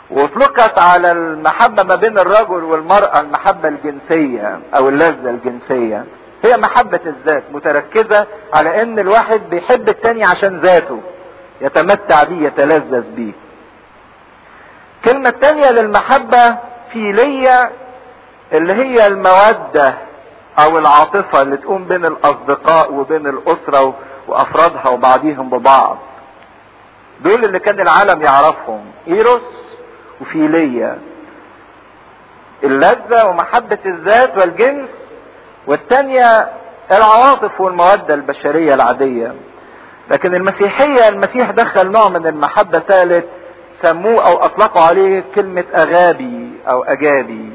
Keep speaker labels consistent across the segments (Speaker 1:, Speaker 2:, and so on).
Speaker 1: واطلقت على المحبة ما بين الرجل والمرأة المحبة الجنسية او اللذة الجنسية هي محبة الذات متركزة على ان الواحد بيحب التاني عشان ذاته يتمتع بيه يتلذذ بيه الكلمة التانية للمحبة فيلية اللي هي المودة او العاطفة اللي تقوم بين الاصدقاء وبين الاسرة وافرادها وبعضهم ببعض دول اللي كان العالم يعرفهم ايروس وفيلية اللذة ومحبة الذات والجنس والتانية العواطف والمودة البشرية العادية لكن المسيحية المسيح دخل نوع من المحبة ثالث سموه او اطلقوا عليه كلمة اغابي او اجابي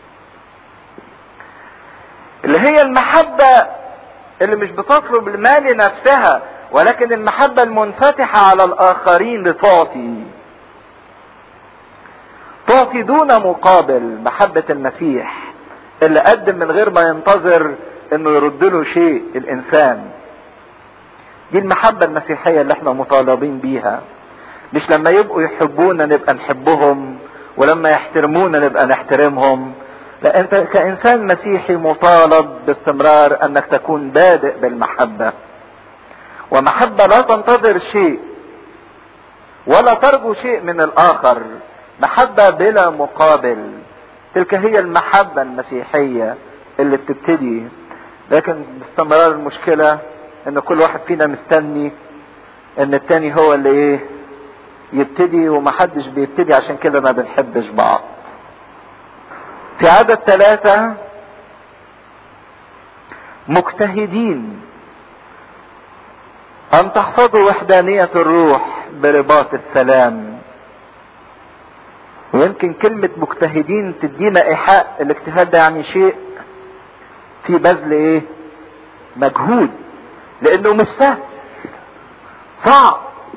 Speaker 1: اللي هي المحبة اللي مش بتطلب المال لنفسها ولكن المحبة المنفتحة على الآخرين لتعطي تعطي دون مقابل محبة المسيح اللي قدم من غير ما ينتظر انه يرد له شيء الانسان دي المحبة المسيحية اللي احنا مطالبين بيها مش لما يبقوا يحبونا نبقى نحبهم ولما يحترمونا نبقى نحترمهم لا انت كانسان مسيحي مطالب باستمرار انك تكون بادئ بالمحبه ومحبه لا تنتظر شيء ولا ترجو شيء من الاخر محبه بلا مقابل تلك هي المحبه المسيحيه اللي بتبتدي لكن باستمرار المشكله ان كل واحد فينا مستني ان التاني هو اللي ايه يبتدي ومحدش بيبتدي عشان كده ما بنحبش بعض في عدد ثلاثة مجتهدين أن تحفظوا وحدانية الروح برباط السلام ويمكن كلمة مجتهدين تدينا إيحاء الاجتهاد ده يعني شيء في بذل إيه؟ مجهود لأنه مش سهل صعب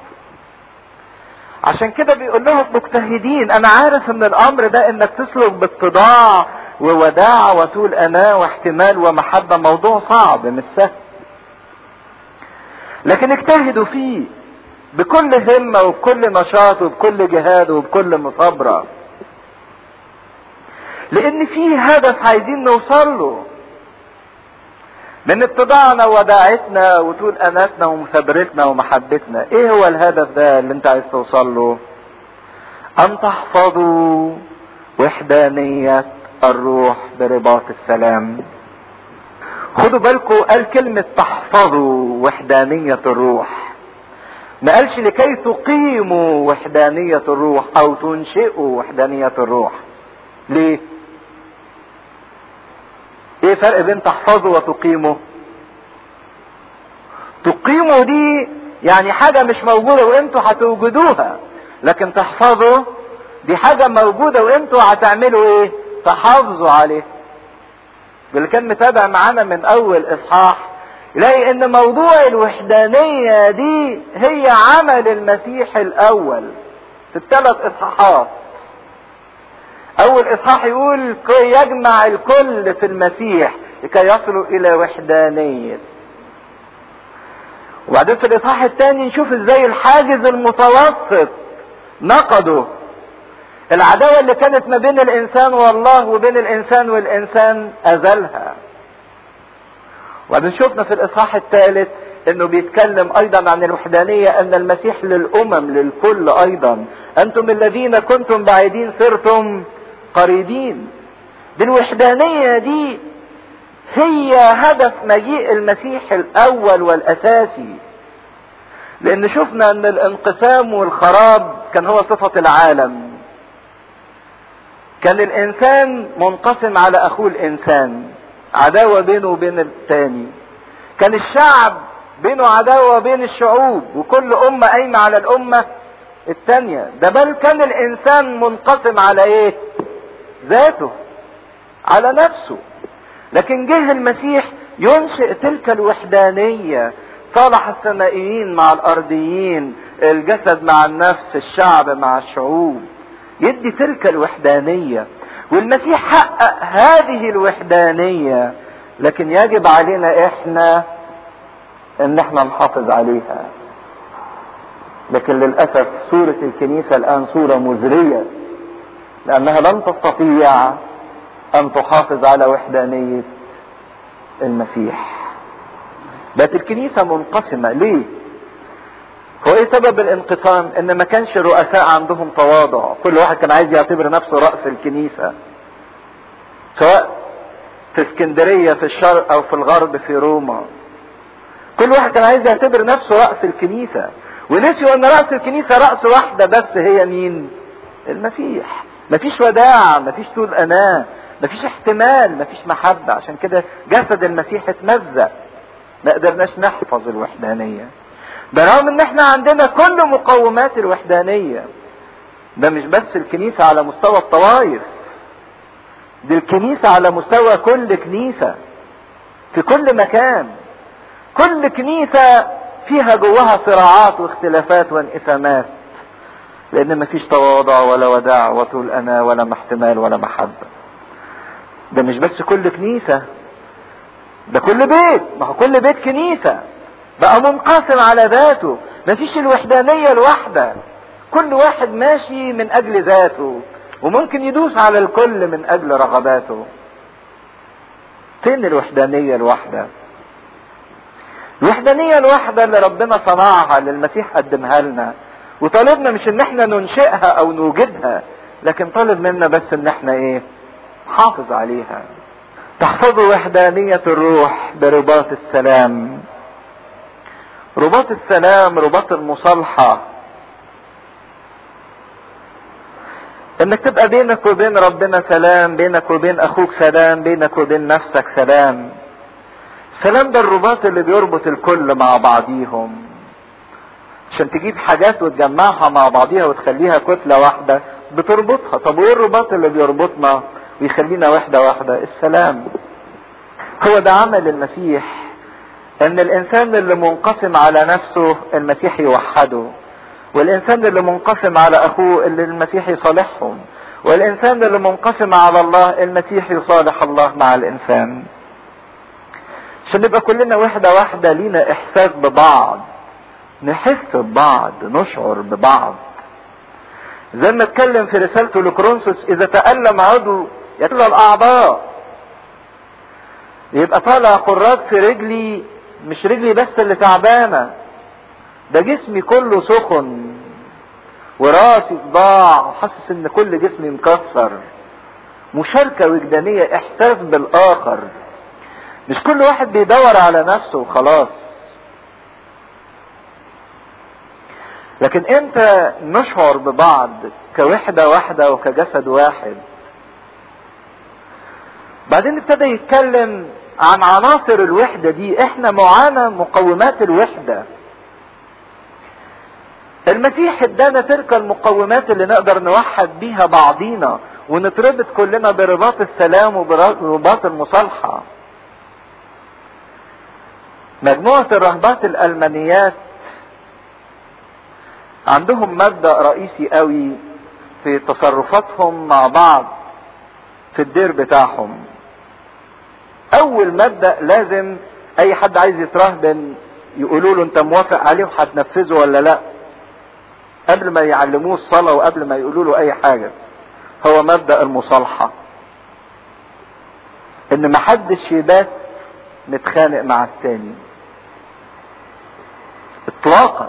Speaker 1: عشان كده بيقول لهم مجتهدين انا عارف ان الامر ده انك تسلك باتضاع ووداع وطول اناه واحتمال ومحبة موضوع صعب مش سهل لكن اجتهدوا فيه بكل همة وبكل نشاط وبكل جهاد وبكل مثابرة لان في هدف عايزين نوصل له من اتضاعنا ووداعتنا وطول اناتنا ومثابرتنا ومحبتنا ايه هو الهدف ده اللي انت عايز توصل له ان تحفظوا وحدانية الروح برباط السلام خدوا بالكم قال كلمة تحفظوا وحدانية الروح ما قالش لكي تقيموا وحدانية الروح او تنشئوا وحدانية الروح ليه ايه فرق بين تحفظوا وتقيموا تقيموا دي يعني حاجة مش موجودة وانتوا هتوجدوها لكن تحفظوا دي حاجة موجودة وانتوا هتعملوا ايه تحافظوا عليه اللي كان متابع معانا من اول اصحاح يلاقي ان موضوع الوحدانية دي هي عمل المسيح الاول في الثلاث اصحاحات اول اصحاح يقول كي يجمع الكل في المسيح لكي يصلوا الى وحدانية وبعدين في الاصحاح الثاني نشوف ازاي الحاجز المتوسط نقده العداوة اللي كانت ما بين الانسان والله وبين الانسان والانسان ازلها وبعدين شفنا في الاصحاح الثالث انه بيتكلم ايضا عن الوحدانية ان المسيح للامم للكل ايضا انتم الذين كنتم بعيدين صرتم قريبين بالوحدانية دي هي هدف مجيء المسيح الاول والاساسي لان شفنا ان الانقسام والخراب كان هو صفة العالم كان الانسان منقسم على اخوه الانسان عداوة بينه وبين التاني كان الشعب بينه عداوة بين الشعوب وكل امة قايمة على الامة التانية ده بل كان الانسان منقسم على ايه ذاته على نفسه لكن جه المسيح ينشئ تلك الوحدانية صالح السمائيين مع الارضيين الجسد مع النفس الشعب مع الشعوب يدي تلك الوحدانية والمسيح حقق هذه الوحدانية لكن يجب علينا احنا ان احنا نحافظ عليها لكن للأسف صورة الكنيسة الآن صورة مزرية لانها لن تستطيع ان تحافظ على وحدانية المسيح بقت الكنيسة منقسمة ليه هو ايه سبب الانقسام ان ما كانش الرؤساء عندهم تواضع كل واحد كان عايز يعتبر نفسه رأس الكنيسة سواء في اسكندرية في الشرق او في الغرب في روما كل واحد كان عايز يعتبر نفسه رأس الكنيسة ونسيوا ان رأس الكنيسة رأس واحدة بس هي مين المسيح مفيش وداع مفيش طول اناه مفيش احتمال مفيش محبة عشان كده جسد المسيح اتمزق ما قدرناش نحفظ الوحدانية برغم ان احنا عندنا كل مقومات الوحدانية ده مش بس الكنيسة على مستوى الطوائف دي الكنيسة على مستوى كل كنيسة في كل مكان كل كنيسة فيها جواها صراعات واختلافات وانقسامات لان مفيش تواضع ولا وداع وطول انا ولا احتمال ولا محبة ده مش بس كل كنيسة ده كل بيت ما هو كل بيت كنيسة بقى منقسم على ذاته مفيش الوحدانية الواحدة كل واحد ماشي من اجل ذاته وممكن يدوس على الكل من اجل رغباته فين الوحدانية الواحدة الوحدانية الواحدة اللي ربنا صنعها اللي المسيح قدمها لنا وطالبنا مش ان احنا ننشئها او نوجدها لكن طالب منا بس ان احنا ايه حافظ عليها تحفظوا وحدانية الروح برباط السلام رباط السلام رباط المصالحة انك تبقى بينك وبين ربنا سلام بينك وبين اخوك سلام بينك وبين نفسك سلام السلام ده الرباط اللي بيربط الكل مع بعضيهم عشان تجيب حاجات وتجمعها مع بعضيها وتخليها كتلة واحدة بتربطها طب وايه الرباط اللي بيربطنا ويخلينا واحدة واحدة السلام هو ده عمل المسيح ان الانسان اللي منقسم على نفسه المسيح يوحده والانسان اللي منقسم على اخوه اللي المسيح يصالحهم والانسان اللي منقسم على الله المسيح يصالح الله مع الانسان عشان نبقى كلنا وحده واحده لينا احساس ببعض نحس ببعض نشعر ببعض زي ما اتكلم في رسالته لكرونسوس اذا تألم عضو يتلى الاعضاء يبقى طالع خراج في رجلي مش رجلي بس اللي تعبانه ده جسمي كله سخن وراسي صداع وحاسس ان كل جسمي مكسر مشاركة وجدانية احساس بالاخر مش كل واحد بيدور على نفسه وخلاص لكن امتى نشعر ببعض كوحدة واحدة وكجسد واحد بعدين ابتدى يتكلم عن عناصر الوحدة دي احنا معانا مقومات الوحدة المسيح ادانا تلك المقومات اللي نقدر نوحد بيها بعضينا ونتربط كلنا برباط السلام وبرباط المصالحة مجموعة الرهبات الألمانيات عندهم مبدأ رئيسي قوي في تصرفاتهم مع بعض في الدير بتاعهم اول مبدأ لازم اي حد عايز يترهبن يقولوا له انت موافق عليه وهتنفذه ولا لا قبل ما يعلموه الصلاة وقبل ما يقولوا له اي حاجة هو مبدأ المصالحة ان محدش يبات متخانق مع التاني اطلاقا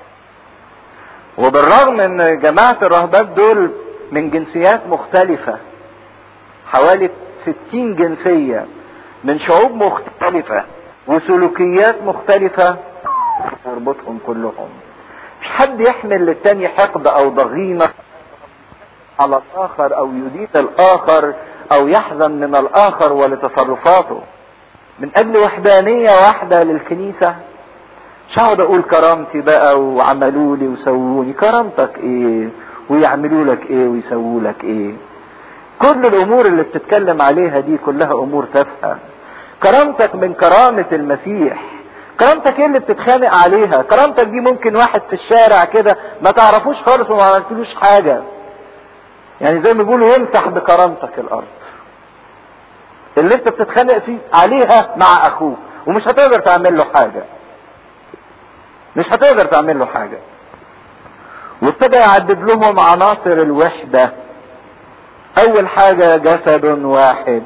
Speaker 1: وبالرغم ان جماعة الرهبات دول من جنسيات مختلفة حوالي ستين جنسية من شعوب مختلفة وسلوكيات مختلفة تربطهم كلهم مش حد يحمل للتاني حقد او ضغينة على الاخر او يدين الاخر او يحزن من الاخر ولتصرفاته من اجل وحدانية واحدة للكنيسة مش هقعد اقول كرامتي بقى وعملوا لي وسووني كرامتك ايه ويعملوا لك ايه ويسووا لك ايه كل الامور اللي بتتكلم عليها دي كلها امور تافهه كرامتك من كرامه المسيح كرامتك ايه اللي بتتخانق عليها كرامتك دي ممكن واحد في الشارع كده ما تعرفوش خالص وما عملتلوش حاجه يعني زي ما بيقولوا يمسح بكرامتك الارض اللي انت بتتخانق فيه عليها مع اخوك ومش هتقدر تعمل له حاجه مش هتقدر تعمل له حاجه وابتدى يعدد لهم عناصر الوحده اول حاجة جسد واحد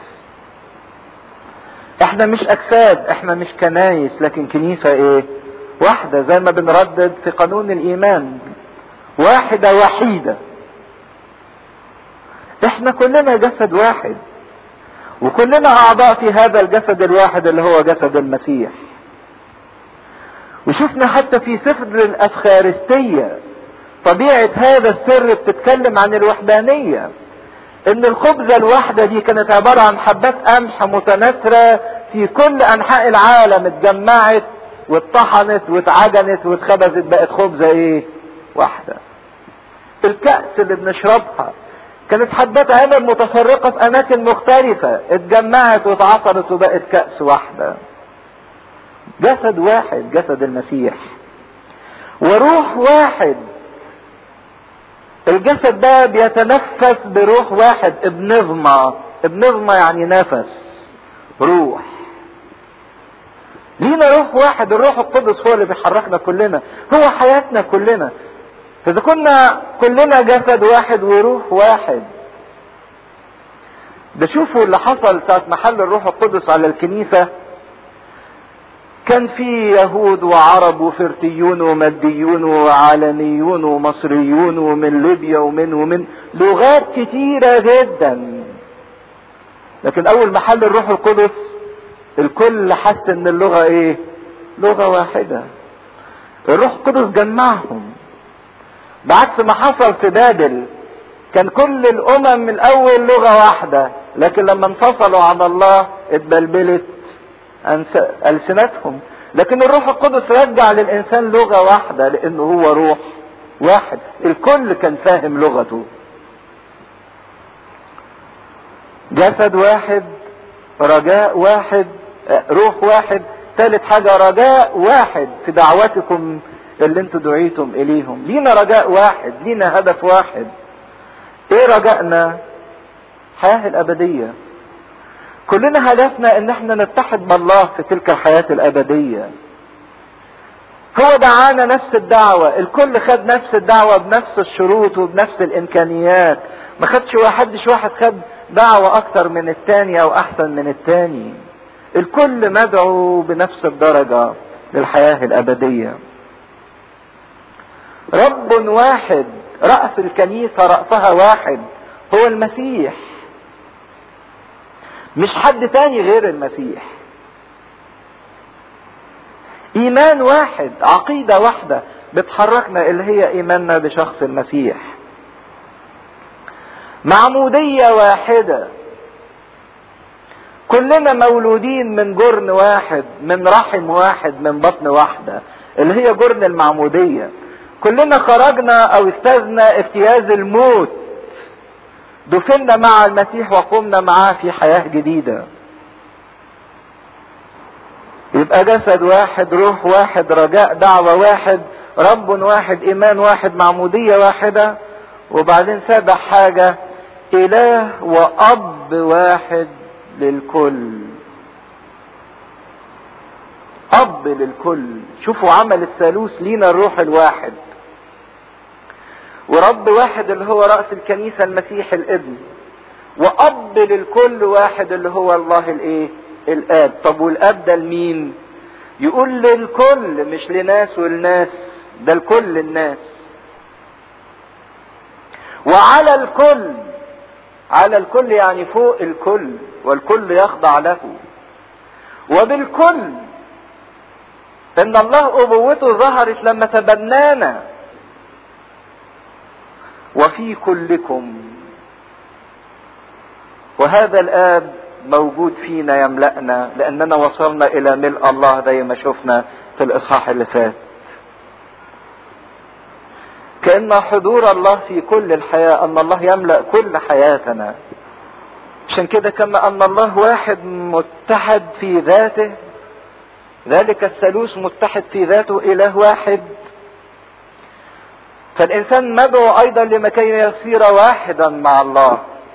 Speaker 1: احنا مش اجساد احنا مش كنايس لكن كنيسة ايه واحدة زي ما بنردد في قانون الايمان واحدة وحيدة احنا كلنا جسد واحد وكلنا اعضاء في هذا الجسد الواحد اللي هو جسد المسيح وشفنا حتى في سفر الافخارستية طبيعة هذا السر بتتكلم عن الوحدانية ان الخبزة الواحدة دي كانت عبارة عن حبات قمح متناثرة في كل انحاء العالم اتجمعت واتطحنت واتعجنت واتخبزت بقت خبزة ايه واحدة الكأس اللي بنشربها كانت حبات عنب متفرقة في اماكن مختلفة اتجمعت واتعصرت وبقت كأس واحدة جسد واحد جسد المسيح وروح واحد الجسد ده بيتنفس بروح واحد ابنظمة ابنظمة يعني نفس روح لينا روح واحد الروح القدس هو اللي بيحركنا كلنا هو حياتنا كلنا فإذا كنا كلنا جسد واحد وروح واحد ده شوفوا اللي حصل ساعة محل الروح القدس على الكنيسة كان في يهود وعرب وفرتيون وماديون وعالميون ومصريون ومن ليبيا ومن ومن لغات كتيرة جدا لكن اول محل الروح القدس الكل حس ان اللغة ايه لغة واحدة الروح القدس جمعهم بعكس ما حصل في بابل كان كل الامم من اول لغة واحدة لكن لما انفصلوا عن الله اتبلبلت ألسنتهم لكن الروح القدس رجع للإنسان لغة واحدة لأنه هو روح واحد الكل كان فاهم لغته جسد واحد رجاء واحد روح واحد ثالث حاجة رجاء واحد في دعوتكم اللي انتوا دعيتم اليهم لينا رجاء واحد لينا هدف واحد ايه رجائنا حياة الابدية كلنا هدفنا ان احنا نتحد بالله في تلك الحياة الابدية هو دعانا نفس الدعوة الكل خد نفس الدعوة بنفس الشروط وبنفس الامكانيات ما خدش واحدش واحد خد دعوة اكتر من التاني او احسن من التاني الكل مدعو بنفس الدرجة للحياة الابدية رب واحد رأس الكنيسة رأسها واحد هو المسيح مش حد تاني غير المسيح ايمان واحد عقيدة واحدة بتحركنا اللي هي ايماننا بشخص المسيح معمودية واحدة كلنا مولودين من جرن واحد من رحم واحد من بطن واحدة اللي هي جرن المعمودية كلنا خرجنا او اجتزنا اجتياز الموت دفنا مع المسيح وقمنا معاه في حياة جديدة يبقى جسد واحد روح واحد رجاء دعوة واحد رب واحد ايمان واحد معمودية واحدة وبعدين سابع حاجة اله واب واحد للكل اب للكل شوفوا عمل الثالوث لينا الروح الواحد ورب واحد اللي هو رأس الكنيسة المسيح الابن وأب للكل واحد اللي هو الله الايه الآب طب والآب ده لمين يقول للكل مش لناس والناس ده لكل الناس وعلى الكل على الكل يعني فوق الكل والكل يخضع له وبالكل ان الله ابوته ظهرت لما تبنانا وفي كلكم وهذا الاب موجود فينا يملأنا لاننا وصلنا الى ملء الله زي ما شفنا في الاصحاح اللي فات كأن حضور الله في كل الحياة أن الله يملأ كل حياتنا عشان كده كما أن الله واحد متحد في ذاته ذلك الثالوث متحد في ذاته إله واحد فالإنسان مدعو أيضا لمكي يصير واحدا مع الله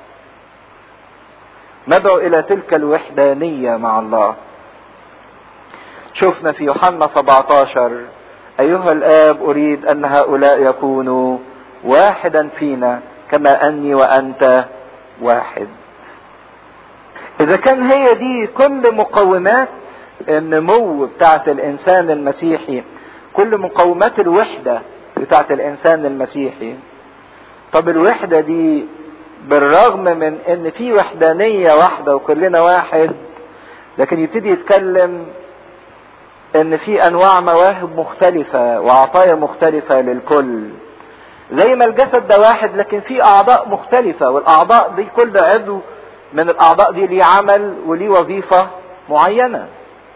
Speaker 1: ندعو إلى تلك الوحدانية مع الله شفنا في يوحنا 17 أيها الآب أريد أن هؤلاء يكونوا واحدا فينا كما أني وأنت واحد اذا كان هي دي كل مقومات النمو بتاعة الانسان المسيحي كل مقومات الوحدة بتاعة الانسان المسيحي طب الوحدة دي بالرغم من ان في وحدانية واحدة وكلنا واحد لكن يبتدي يتكلم ان في انواع مواهب مختلفة وعطايا مختلفة للكل زي ما الجسد ده واحد لكن في اعضاء مختلفة والاعضاء دي كل عضو من الاعضاء دي ليه عمل وليه وظيفة معينة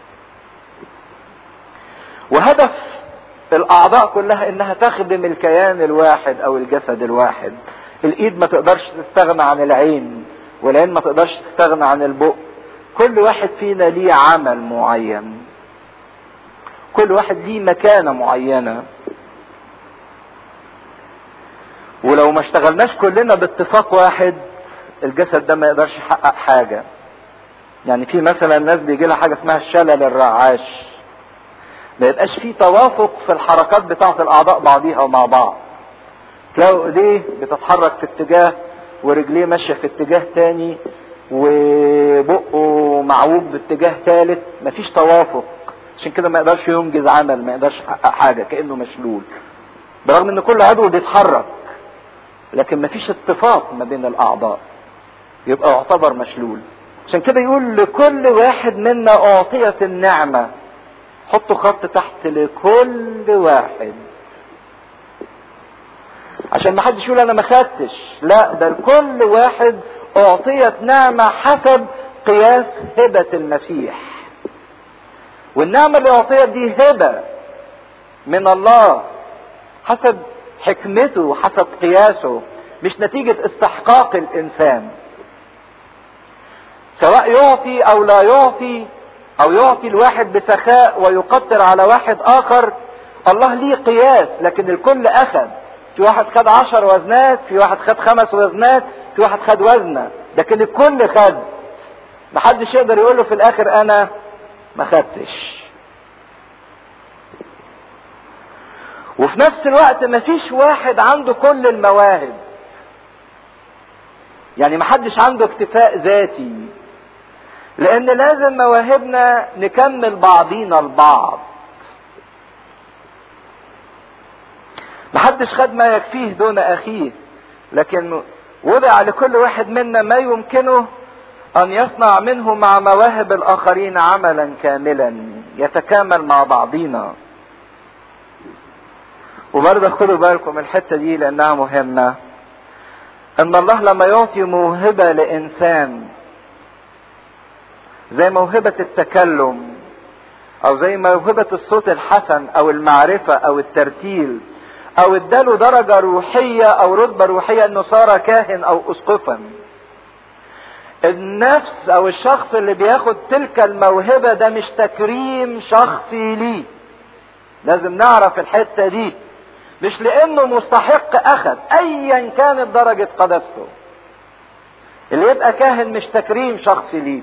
Speaker 1: وهدف الاعضاء كلها انها تخدم الكيان الواحد او الجسد الواحد الايد ما تقدرش تستغنى عن العين والعين ما تقدرش تستغنى عن البق كل واحد فينا ليه عمل معين كل واحد ليه مكانة معينة ولو ما اشتغلناش كلنا باتفاق واحد الجسد ده ما يقدرش يحقق حاجة يعني في مثلا ناس بيجي لها حاجة اسمها الشلل الرعاش ما يبقاش في توافق في الحركات بتاعة الأعضاء بعضيها ومع بعض تلاقوا ايديه بتتحرك في اتجاه ورجليه ماشية في اتجاه تاني وبقه معوج باتجاه ثالث مفيش توافق عشان كده ما يقدرش ينجز عمل ما يقدرش يحقق حاجة كأنه مشلول برغم ان كل عضو بيتحرك لكن مفيش اتفاق ما بين الاعضاء يبقى يعتبر مشلول عشان كده يقول لكل واحد منا اعطيت النعمة حطوا خط تحت لكل واحد عشان ما حدش يقول انا ما خدتش لا ده لكل واحد اعطيت نعمة حسب قياس هبة المسيح والنعمة اللي اعطيت دي هبة من الله حسب حكمته وحسب قياسه مش نتيجة استحقاق الانسان سواء يعطي او لا يعطي او يعطي الواحد بسخاء ويقدر على واحد اخر الله ليه قياس لكن الكل اخذ في واحد خد عشر وزنات في واحد خد خمس وزنات في واحد خد وزنة لكن الكل خد محدش يقدر يقول له في الاخر انا ما خدتش وفي نفس الوقت مفيش واحد عنده كل المواهب يعني محدش عنده اكتفاء ذاتي لان لازم مواهبنا نكمل بعضينا البعض محدش خد ما يكفيه دون اخيه لكن وضع لكل واحد منا ما يمكنه ان يصنع منه مع مواهب الاخرين عملا كاملا يتكامل مع بعضينا وبرضه خدوا بالكم الحته دي لانها مهمه ان الله لما يعطي موهبه لانسان زي موهبه التكلم او زي موهبه الصوت الحسن او المعرفه او الترتيل او اداله درجه روحيه او رتبه روحيه انه صار كاهن او اسقفا النفس او الشخص اللي بياخد تلك الموهبه ده مش تكريم شخصي ليه لازم نعرف الحته دي مش لانه مستحق اخذ ايا كانت درجه قدسته اللي يبقى كاهن مش تكريم شخصي ليه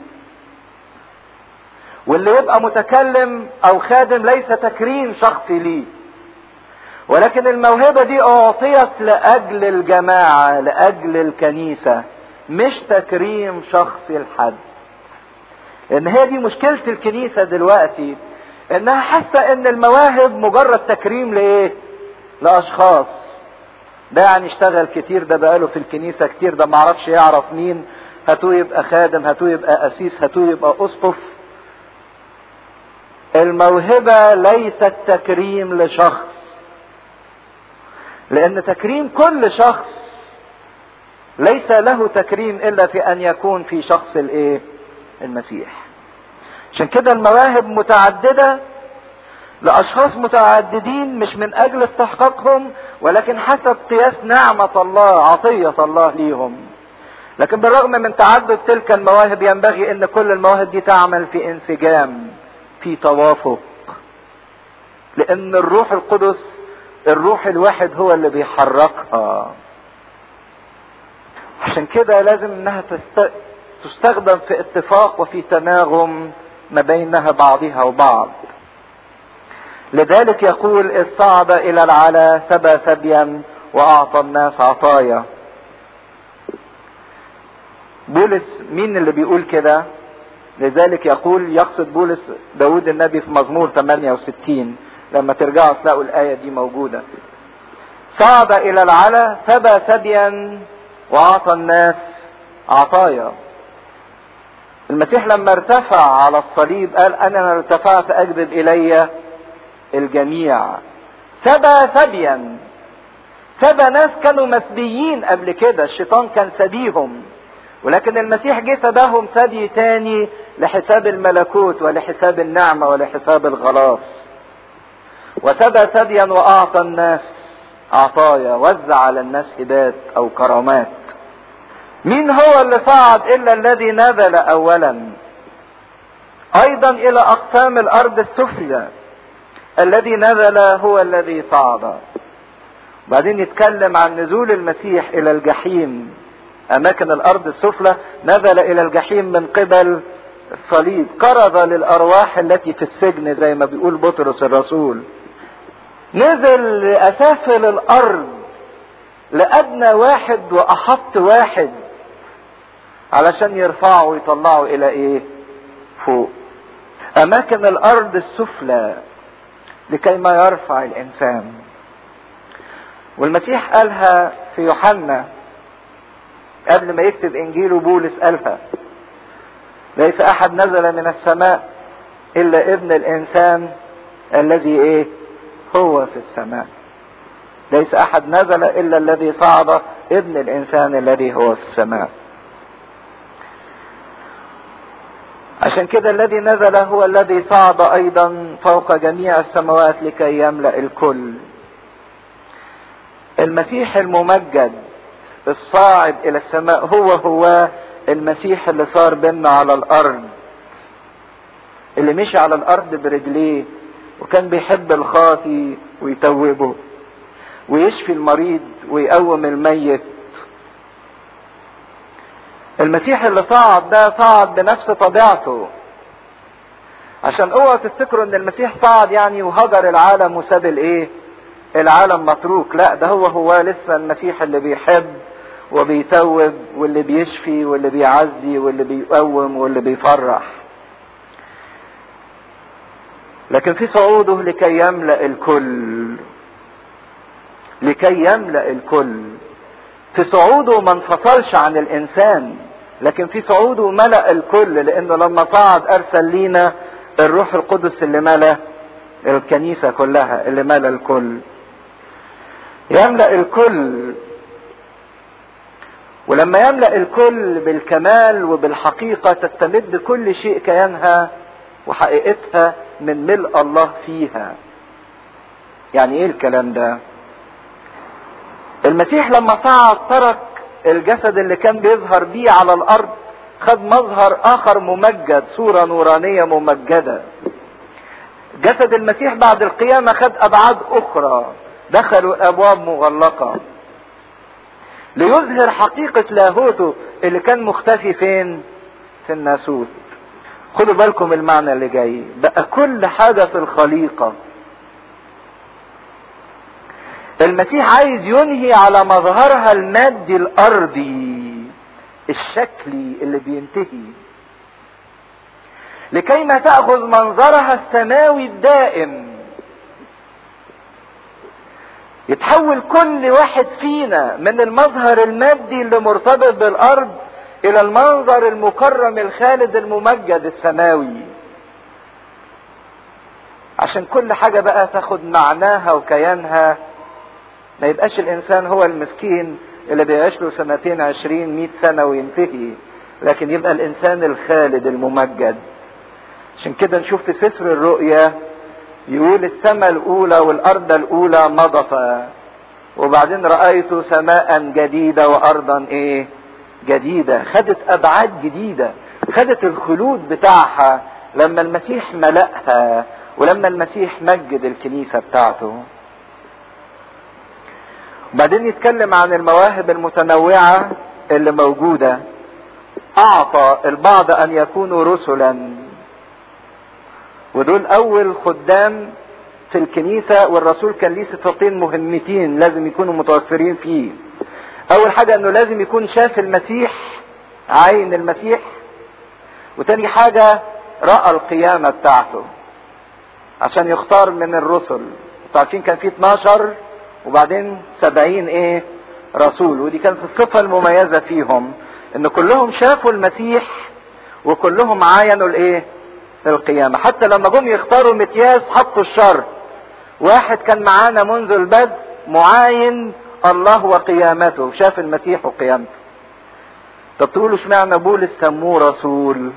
Speaker 1: واللي يبقى متكلم او خادم ليس تكريم شخصي ليه ولكن الموهبة دي أعطيت لأجل الجماعة لأجل الكنيسة مش تكريم شخصي لحد لأن هي دي مشكلة الكنيسة دلوقتي إنها حاسة إن المواهب مجرد تكريم لإيه؟ لأشخاص ده يعني اشتغل كتير ده بقاله في الكنيسة كتير ده معرفش يعرف مين هاتوه يبقى خادم هاتوه يبقى أسيس هاتوه يبقى أسقف الموهبة ليست تكريم لشخص لان تكريم كل شخص ليس له تكريم الا في ان يكون في شخص الايه المسيح عشان كده المواهب متعدده لاشخاص متعددين مش من اجل استحقاقهم ولكن حسب قياس نعمه الله عطيه الله ليهم لكن بالرغم من تعدد تلك المواهب ينبغي ان كل المواهب دي تعمل في انسجام في توافق لان الروح القدس الروح الواحد هو اللي بيحركها عشان كده لازم انها تست... تستخدم في اتفاق وفي تناغم ما بينها بعضها وبعض لذلك يقول إذ صعد إلى العلا سبى سبيا وأعطى الناس عطايا بولس مين اللي بيقول كده لذلك يقول يقصد بولس داود النبي في مزمور 68 لما ترجعوا تلاقوا الآية دي موجودة صعد إلى العلا سبى سبيا وأعطى الناس عطايا المسيح لما ارتفع على الصليب قال أنا ارتفعت أجذب إلي الجميع سبى سبيا سبى ناس كانوا مسبيين قبل كده الشيطان كان سبيهم ولكن المسيح جه سباهم سبي تاني لحساب الملكوت ولحساب النعمة ولحساب الخلاص وسبى سبيا وأعطى الناس عطايا وزع على الناس هبات أو كرامات مين هو اللي صعد إلا الذي نزل أولا أيضا إلى أقسام الأرض السفلى الذي نزل هو الذي صعد بعدين يتكلم عن نزول المسيح إلى الجحيم أماكن الأرض السفلى نزل إلى الجحيم من قبل الصليب قرض للأرواح التي في السجن زي ما بيقول بطرس الرسول نزل لأسافل الأرض لأدنى واحد وأحط واحد علشان يرفعوا ويطلعوا إلى إيه؟ فوق. أماكن الأرض السفلى لكي ما يرفع الإنسان. والمسيح قالها في يوحنا قبل ما يكتب انجيله بولس قالها ليس احد نزل من السماء الا ابن الانسان الذي ايه هو في السماء ليس احد نزل الا الذي صعد ابن الانسان الذي هو في السماء عشان كده الذي نزل هو الذي صعد ايضا فوق جميع السماوات لكي يملا الكل المسيح الممجد الصاعد الى السماء هو هو المسيح اللي صار بينا على الارض اللي مشي على الارض برجليه وكان بيحب الخاطي ويتوبه ويشفي المريض ويقوم الميت المسيح اللي صعد ده صعد بنفس طبيعته عشان اوعوا تفتكروا ان المسيح صعد يعني وهجر العالم وساب الايه العالم متروك لا ده هو هو لسه المسيح اللي بيحب وبيتوب واللي بيشفي واللي بيعزي واللي بيقوم واللي بيفرح لكن في صعوده لكي يملا الكل لكي يملا الكل في صعوده ما انفصلش عن الانسان لكن في صعوده ملا الكل لانه لما صعد ارسل لينا الروح القدس اللي ملا الكنيسه كلها اللي ملا الكل يملا الكل ولما يملا الكل بالكمال وبالحقيقه تستمد كل شيء كيانها وحقيقتها من ملء الله فيها يعني ايه الكلام ده المسيح لما صعد ترك الجسد اللي كان بيظهر بيه على الارض خد مظهر اخر ممجد صوره نورانيه ممجده جسد المسيح بعد القيامه خد ابعاد اخرى دخلوا ابواب مغلقه ليظهر حقيقة لاهوته اللي كان مختفي فين؟ في الناسوت. خدوا بالكم المعنى اللي جاي، بقى كل حاجة في الخليقة المسيح عايز ينهي على مظهرها المادي الأرضي الشكلي اللي بينتهي لكي ما تأخذ منظرها السماوي الدائم يتحول كل واحد فينا من المظهر المادي اللي مرتبط بالارض الى المنظر المكرم الخالد الممجد السماوي عشان كل حاجة بقى تاخد معناها وكيانها ما يبقاش الانسان هو المسكين اللي بيعيش له سنتين عشرين مئة سنة وينتهي لكن يبقى الانسان الخالد الممجد عشان كده نشوف في سفر الرؤيا يقول السماء الأولى والأرض الأولى مضتا وبعدين رأيت سماء جديدة وأرضا إيه؟ جديدة خدت أبعاد جديدة خدت الخلود بتاعها لما المسيح ملأها ولما المسيح مجد الكنيسة بتاعته وبعدين يتكلم عن المواهب المتنوعة اللي موجودة أعطى البعض أن يكونوا رسلا ودول اول خدام في الكنيسة والرسول كان ليه صفتين مهمتين لازم يكونوا متوفرين فيه اول حاجة انه لازم يكون شاف المسيح عين المسيح وتاني حاجة رأى القيامة بتاعته عشان يختار من الرسل انتوا عارفين كان في 12 وبعدين 70 ايه رسول ودي كانت الصفة المميزة فيهم ان كلهم شافوا المسيح وكلهم عاينوا الايه القيامة حتى لما جم يختاروا متياس حطوا الشر واحد كان معانا منذ البدء معاين الله وقيامته شاف المسيح وقيامته طب تقولوا اشمعنى بولس سموه رسول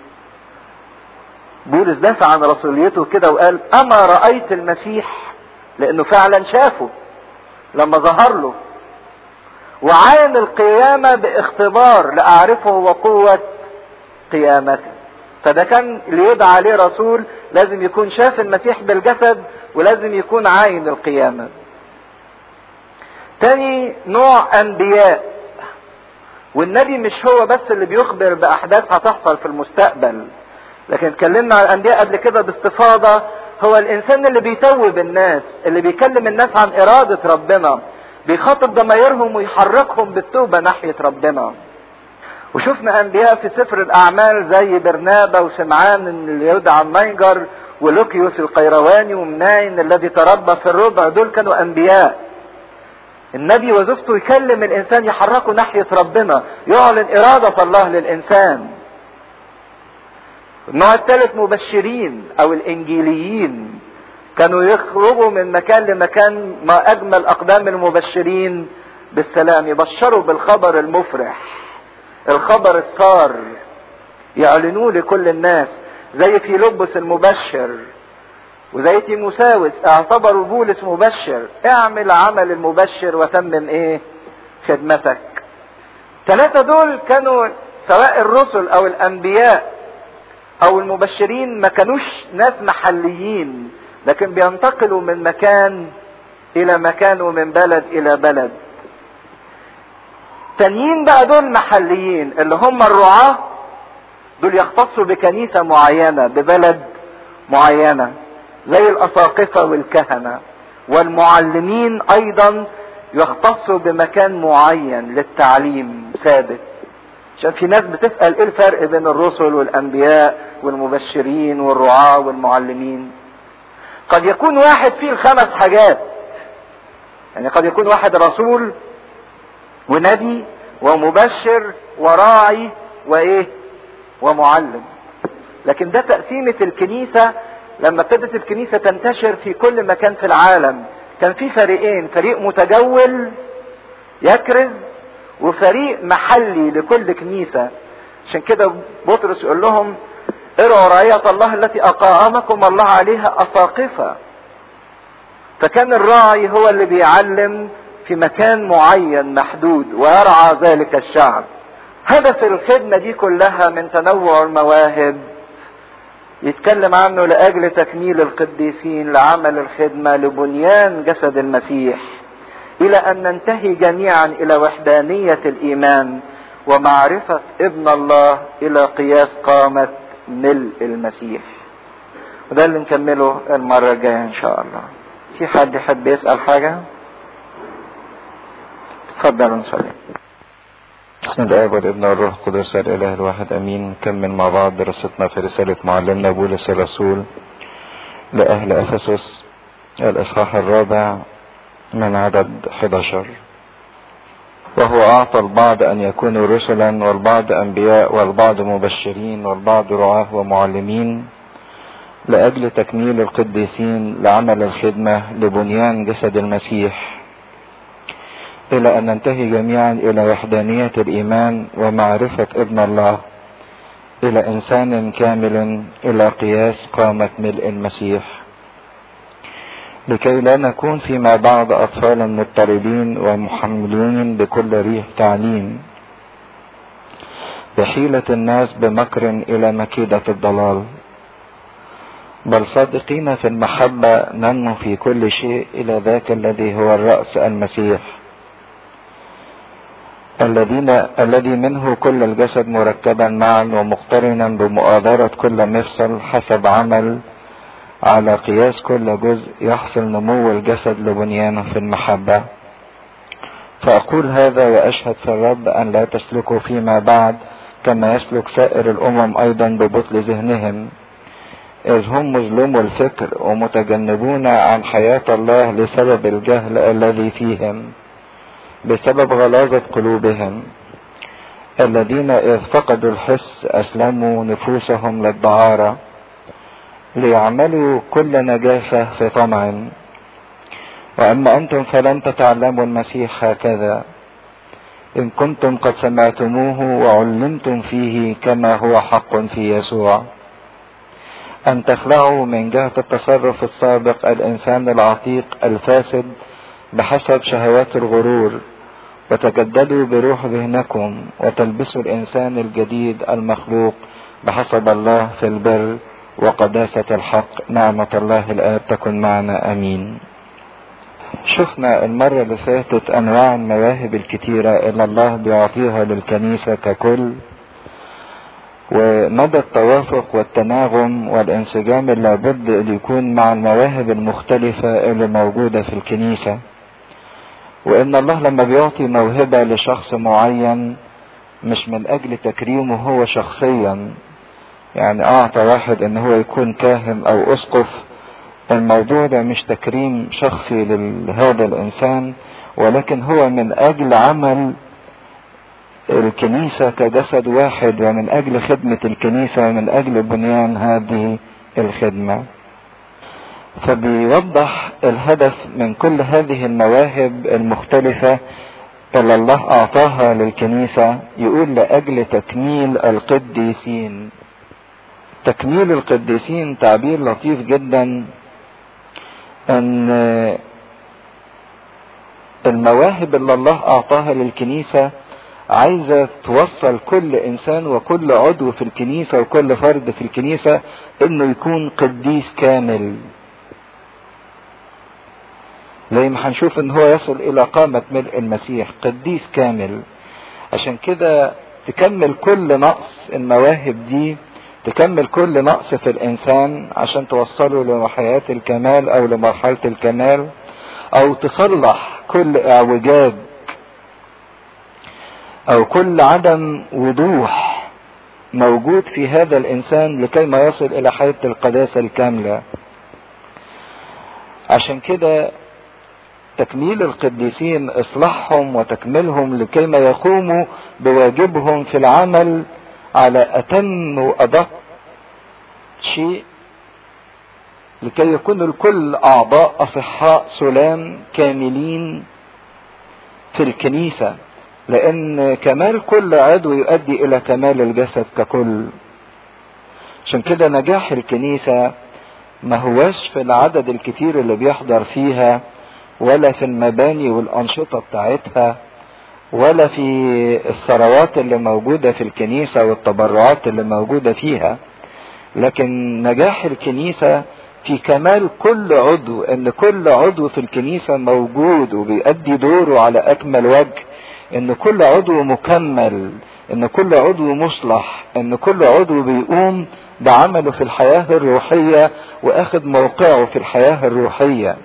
Speaker 1: بولس دافع عن رسوليته كده وقال اما رأيت المسيح لانه فعلا شافه لما ظهر له وعاين القيامة باختبار لأعرفه وقوة قيامته فده كان اللي يدعى عليه رسول لازم يكون شاف المسيح بالجسد ولازم يكون عاين القيامة تاني نوع انبياء والنبي مش هو بس اللي بيخبر باحداث هتحصل في المستقبل لكن اتكلمنا عن الانبياء قبل كده باستفاضة هو الانسان اللي بيتوب الناس اللي بيكلم الناس عن ارادة ربنا بيخاطب ضمايرهم ويحركهم بالتوبة ناحية ربنا وشفنا انبياء في سفر الاعمال زي برنابا وسمعان اللي يدعى النيجر ولوكيوس القيرواني ومناين الذي تربى في الربع دول كانوا انبياء النبي وظيفته يكلم الانسان يحركه ناحية ربنا يعلن ارادة الله للانسان النوع الثالث مبشرين او الانجيليين كانوا يخرجوا من مكان لمكان ما اجمل اقدام المبشرين بالسلام يبشروا بالخبر المفرح الخبر السار يعلنوه لكل الناس زي في لبس المبشر وزي تيموساوس اعتبروا بولس مبشر اعمل عمل المبشر وتمم ايه خدمتك ثلاثة دول كانوا سواء الرسل او الانبياء او المبشرين ما كانوش ناس محليين لكن بينتقلوا من مكان الى مكان ومن بلد الى بلد تانيين بقى دول محليين اللي هم الرعاة دول يختصوا بكنيسة معينة ببلد معينة زي الأساقفة والكهنة والمعلمين أيضا يختصوا بمكان معين للتعليم ثابت عشان في ناس بتسأل ايه الفرق بين الرسل والأنبياء والمبشرين والرعاة والمعلمين قد يكون واحد فيه الخمس حاجات يعني قد يكون واحد رسول ونبي ومبشر وراعي وايه ومعلم لكن ده تقسيمة الكنيسة لما ابتدت الكنيسة تنتشر في كل مكان في العالم كان في فريقين فريق متجول يكرز وفريق محلي لكل كنيسة عشان كده بطرس يقول لهم ارعوا رعية الله التي أقامكم الله عليها أساقفة فكان الراعي هو اللي بيعلم في مكان معين محدود ويرعى ذلك الشعب هدف الخدمة دي كلها من تنوع المواهب يتكلم عنه لأجل تكميل القديسين لعمل الخدمة لبنيان جسد المسيح إلى أن ننتهي جميعا إلى وحدانية الإيمان ومعرفة ابن الله إلى قياس قامة ملء المسيح وده اللي نكمله المرة الجاية إن شاء الله في حد يحب يسأل حاجة؟ تفضلوا نصلي
Speaker 2: بسم الله والابن والروح القدس الاله الواحد امين نكمل مع بعض دراستنا في رسالة معلمنا بولس الرسول لأهل أفسس الإصحاح الرابع من عدد 11 وهو أعطى البعض أن يكونوا رسلا والبعض أنبياء والبعض مبشرين والبعض رعاة ومعلمين لأجل تكميل القديسين لعمل الخدمة لبنيان جسد المسيح إلى أن ننتهي جميعا إلى وحدانية الإيمان ومعرفة ابن الله إلى إنسان كامل إلى قياس قامة ملء المسيح لكي لا نكون فيما بعد أطفالا مضطربين ومحملين بكل ريح تعليم بحيلة الناس بمكر إلى مكيدة الضلال بل صادقين في المحبة ننمو في كل شيء إلى ذاك الذي هو الرأس المسيح الذين الذي منه كل الجسد مركبا معا ومقترنا بمؤازرة كل مفصل حسب عمل على قياس كل جزء يحصل نمو الجسد لبنيانه في المحبة فأقول هذا وأشهد في الرب أن لا تسلكوا فيما بعد كما يسلك سائر الأمم أيضا ببطل ذهنهم إذ هم مظلومو الفكر ومتجنبون عن حياة الله لسبب الجهل الذي فيهم بسبب غلاظة قلوبهم الذين إذ فقدوا الحس أسلموا نفوسهم للدعارة ليعملوا كل نجاسة في طمع وأما أنتم فلن تتعلموا المسيح هكذا إن كنتم قد سمعتموه وعلمتم فيه كما هو حق في يسوع أن تخلعوا من جهة التصرف السابق الإنسان العتيق الفاسد بحسب شهوات الغرور وتجددوا بروح ذهنكم وتلبسوا الإنسان الجديد المخلوق بحسب الله في البر وقداسة الحق نعمة الله الآب تكن معنا أمين شفنا المرة اللي فاتت أنواع المواهب الكتيرة اللي الله بيعطيها للكنيسة ككل ومدى التوافق والتناغم والانسجام اللي لابد ان يكون مع المواهب المختلفة اللي موجودة في الكنيسة وان الله لما بيعطي موهبة لشخص معين مش من اجل تكريمه هو شخصيا يعني اعطى واحد ان هو يكون كاهن او اسقف الموضوع ده مش تكريم شخصي لهذا الانسان ولكن هو من اجل عمل الكنيسة كجسد واحد ومن أجل خدمة الكنيسة ومن أجل بنيان هذه الخدمة فبيوضح الهدف من كل هذه المواهب المختلفة اللي الله أعطاها للكنيسة يقول لأجل تكميل القديسين تكميل القديسين تعبير لطيف جدا أن المواهب اللي الله أعطاها للكنيسة عايزة توصل كل انسان وكل عضو في الكنيسة وكل فرد في الكنيسة انه يكون قديس كامل زي ما هنشوف ان هو يصل الى قامة ملء المسيح قديس كامل عشان كده تكمل كل نقص المواهب دي تكمل كل نقص في الانسان عشان توصله لحياة الكمال او لمرحلة الكمال او تصلح كل اعوجاج او كل عدم وضوح موجود في هذا الانسان لكي ما يصل الى حياة القداسة الكاملة عشان كده تكميل القديسين اصلاحهم وتكميلهم لكي ما يقوموا بواجبهم في العمل على اتم وادق شيء لكي يكون الكل اعضاء اصحاء سلام كاملين في الكنيسه لان كمال كل عضو يؤدي الى كمال الجسد ككل عشان كده نجاح الكنيسة ما هواش في العدد الكتير اللي بيحضر فيها ولا في المباني والأنشطة بتاعتها ولا في الثروات اللي موجودة في الكنيسة والتبرعات اللي موجودة فيها لكن نجاح الكنيسة في كمال كل عضو ان كل عضو في الكنيسة موجود وبيأدي دوره على اكمل وجه ان كل عضو مكمل ان كل عضو مصلح ان كل عضو بيقوم بعمله في الحياة الروحية واخد موقعه في الحياة الروحية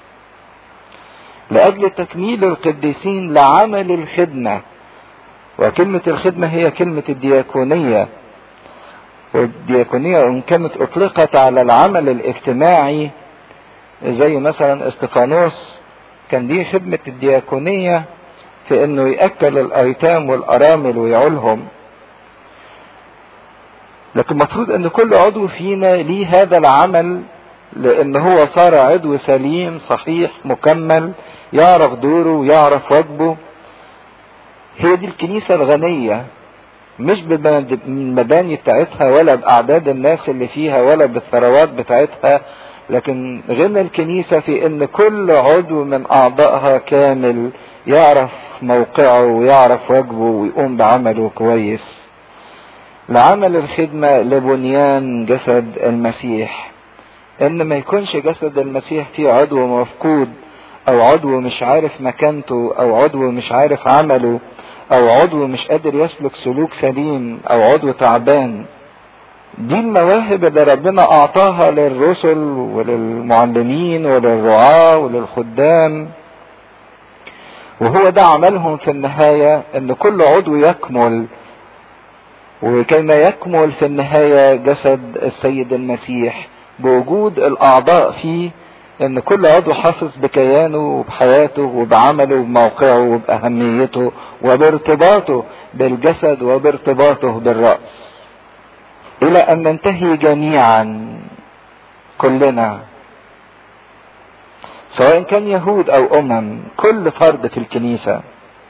Speaker 2: لاجل تكميل القديسين لعمل الخدمة وكلمة الخدمة هي كلمة الدياكونية والدياكونية ان كانت اطلقت على العمل الاجتماعي زي مثلا استفانوس كان دي خدمة الدياكونية في انه ياكل الايتام والارامل ويعولهم لكن المفروض ان كل عضو فينا ليه هذا العمل لان هو صار عضو سليم صحيح مكمل يعرف دوره ويعرف واجبه هي دي الكنيسة الغنية مش بالمباني بتاعتها ولا باعداد الناس اللي فيها ولا بالثروات بتاعتها لكن غنى الكنيسة في ان كل عضو من اعضائها كامل يعرف موقعه ويعرف واجبه ويقوم بعمله كويس لعمل الخدمة لبنيان جسد المسيح ان ما يكونش جسد المسيح فيه عضو مفقود او عضو مش عارف مكانته او عضو مش عارف عمله او عضو مش قادر يسلك سلوك سليم او عضو تعبان دي المواهب اللي ربنا اعطاها للرسل وللمعلمين وللرعاة وللخدام وهو ده عملهم في النهاية ان كل عضو يكمل وكيما يكمل في النهاية جسد السيد المسيح بوجود الأعضاء فيه إن كل عضو حافظ بكيانه وبحياته وبعمله وبموقعه وبأهميته وبارتباطه بالجسد وبارتباطه بالرأس إلى أن ننتهي جميعا كلنا سواء كان يهود أو أمم كل فرد في الكنيسة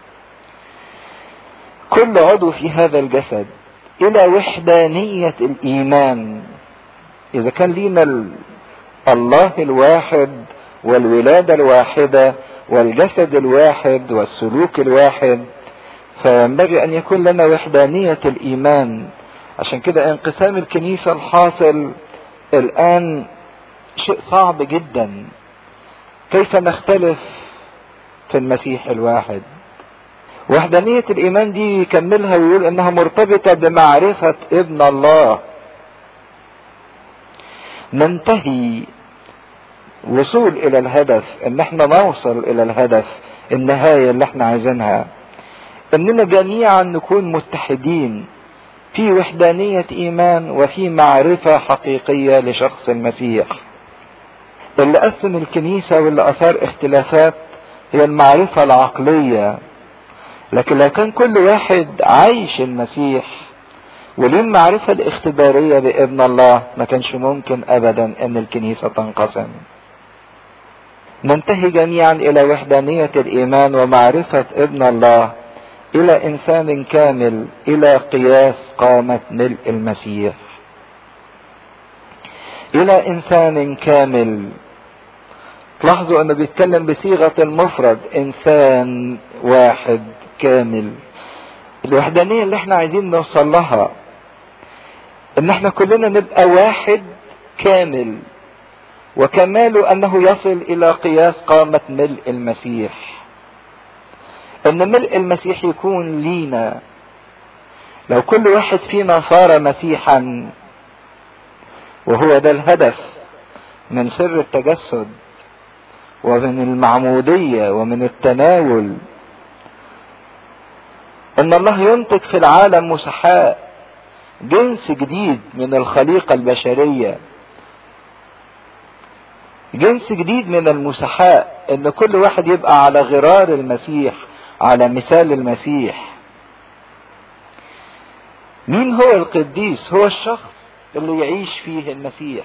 Speaker 2: كل عضو في هذا الجسد الى وحدانية الايمان اذا كان لينا الله الواحد والولادة الواحدة والجسد الواحد والسلوك الواحد فينبغي ان يكون لنا وحدانية الايمان عشان كده انقسام الكنيسة الحاصل الان شيء صعب جدا كيف نختلف في المسيح الواحد وحدانية الإيمان دي يكملها ويقول إنها مرتبطة بمعرفة ابن الله. ننتهي وصول إلى الهدف إن إحنا نوصل إلى الهدف النهاية اللي إحنا عايزينها. إننا جميعا نكون متحدين في وحدانية إيمان وفي معرفة حقيقية لشخص المسيح. اللي قسم الكنيسة واللي أثار اختلافات هي المعرفة العقلية لكن لو كان كل واحد عايش المسيح وليه المعرفة الاختبارية بابن الله ما كانش ممكن ابدا ان الكنيسة تنقسم ننتهي جميعا الى وحدانية الايمان ومعرفة ابن الله الى انسان كامل الى قياس قامة ملء المسيح الى انسان كامل تلاحظوا انه بيتكلم بصيغة المفرد انسان واحد كامل الوحدانية اللي احنا عايزين نوصل لها ان احنا كلنا نبقى واحد كامل وكماله انه يصل الى قياس قامة ملء المسيح ان ملء المسيح يكون لينا لو كل واحد فينا صار مسيحا وهو ده الهدف من سر التجسد ومن المعمودية ومن التناول ان الله ينتج في العالم مسحاء جنس جديد من الخليقة البشرية جنس جديد من المسحاء ان كل واحد يبقى على غرار المسيح على مثال المسيح مين هو القديس هو الشخص اللي يعيش فيه المسيح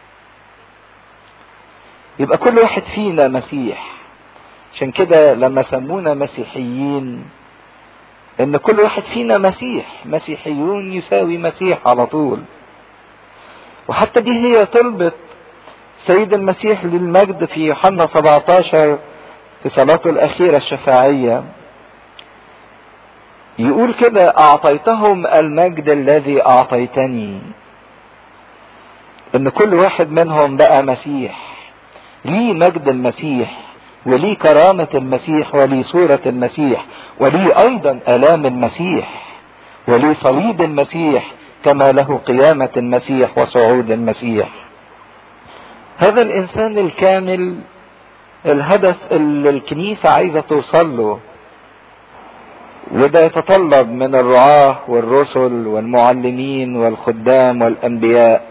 Speaker 2: يبقى كل واحد فينا مسيح عشان كده لما سمونا مسيحيين ان كل واحد فينا مسيح مسيحيون يساوي مسيح على طول وحتى دي هي طلبة سيد المسيح للمجد في يوحنا 17 في صلاته الأخيرة الشفاعية يقول كده أعطيتهم المجد الذي أعطيتني إن كل واحد منهم بقى مسيح ليه مجد المسيح وليه كرامة المسيح وليه صورة المسيح وليه أيضا آلام المسيح وليه صليب المسيح كما له قيامة المسيح وصعود المسيح هذا الإنسان الكامل الهدف اللي الكنيسة عايزة توصل له وده يتطلب من الرعاة والرسل والمعلمين والخدام والأنبياء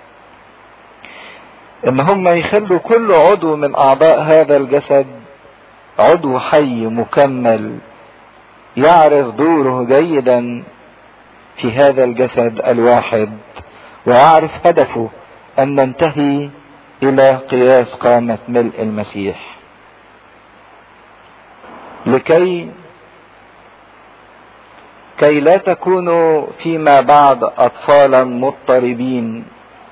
Speaker 2: ان هم يخلوا كل عضو من اعضاء هذا الجسد عضو حي مكمل يعرف دوره جيدا في هذا الجسد الواحد ويعرف هدفه ان ننتهي الى قياس قامة ملء المسيح لكي كي لا تكونوا فيما بعد اطفالا مضطربين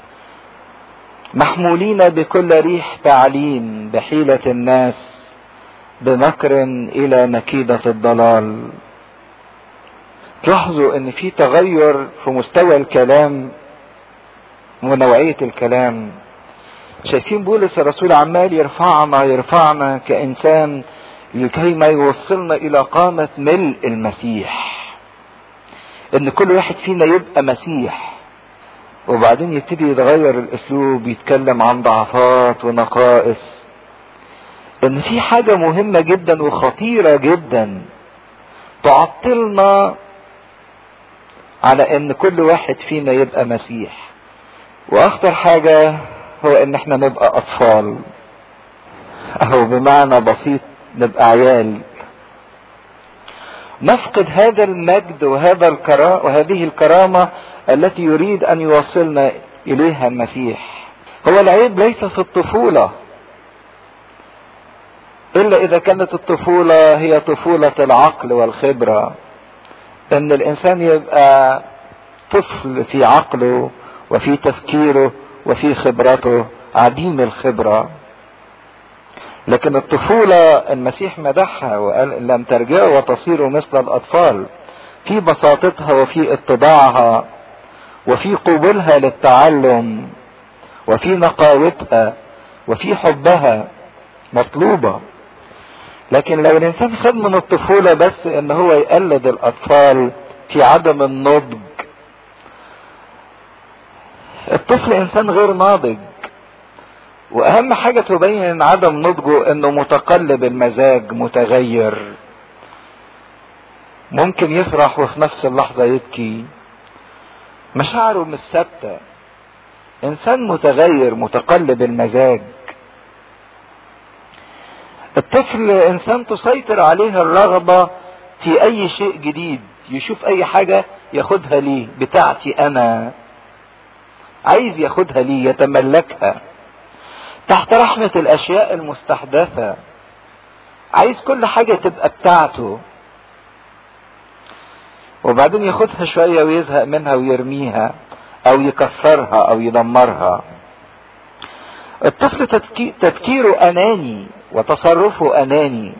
Speaker 2: محمولين بكل ريح تعليم بحيلة الناس بمكر الى مكيدة الضلال تلاحظوا ان في تغير في مستوى الكلام ونوعية الكلام شايفين بولس الرسول عمال يرفعنا يرفعنا كإنسان لكي ما يوصلنا إلى قامة ملء المسيح إن كل واحد فينا يبقى مسيح وبعدين يبتدي يتغير الأسلوب يتكلم عن ضعفات ونقائص إن في حاجة مهمة جدا وخطيرة جدا تعطلنا على ان كل واحد فينا يبقى مسيح واخطر حاجة هو ان احنا نبقى اطفال او بمعنى بسيط نبقى عيال نفقد هذا المجد وهذا الكرا وهذه الكرامة التي يريد ان يوصلنا اليها المسيح هو العيب ليس في الطفولة الا اذا كانت الطفولة هي طفولة العقل والخبرة ان الانسان يبقى طفل في عقله وفي تفكيره وفي خبرته عديم الخبرة لكن الطفولة المسيح مدحها وقال لم ترجعوا وتصيروا مثل الأطفال في بساطتها وفي اتباعها وفي قبولها للتعلم وفي نقاوتها وفي حبها مطلوبة لكن لو الإنسان خد من الطفولة بس إن هو يقلد الأطفال في عدم النضج الطفل إنسان غير ناضج واهم حاجة تبين عدم نضجه انه متقلب المزاج متغير ممكن يفرح وفي نفس اللحظة يبكي مشاعره مش ثابتة انسان متغير متقلب المزاج الطفل انسان تسيطر عليه الرغبة في اي شيء جديد يشوف اي حاجة ياخدها ليه بتاعتي انا عايز ياخدها ليه يتملكها تحت رحمة الأشياء المستحدثة عايز كل حاجة تبقى بتاعته وبعدين ياخدها شوية ويزهق منها ويرميها أو يكسرها أو يدمرها الطفل تفكيره أناني وتصرفه أناني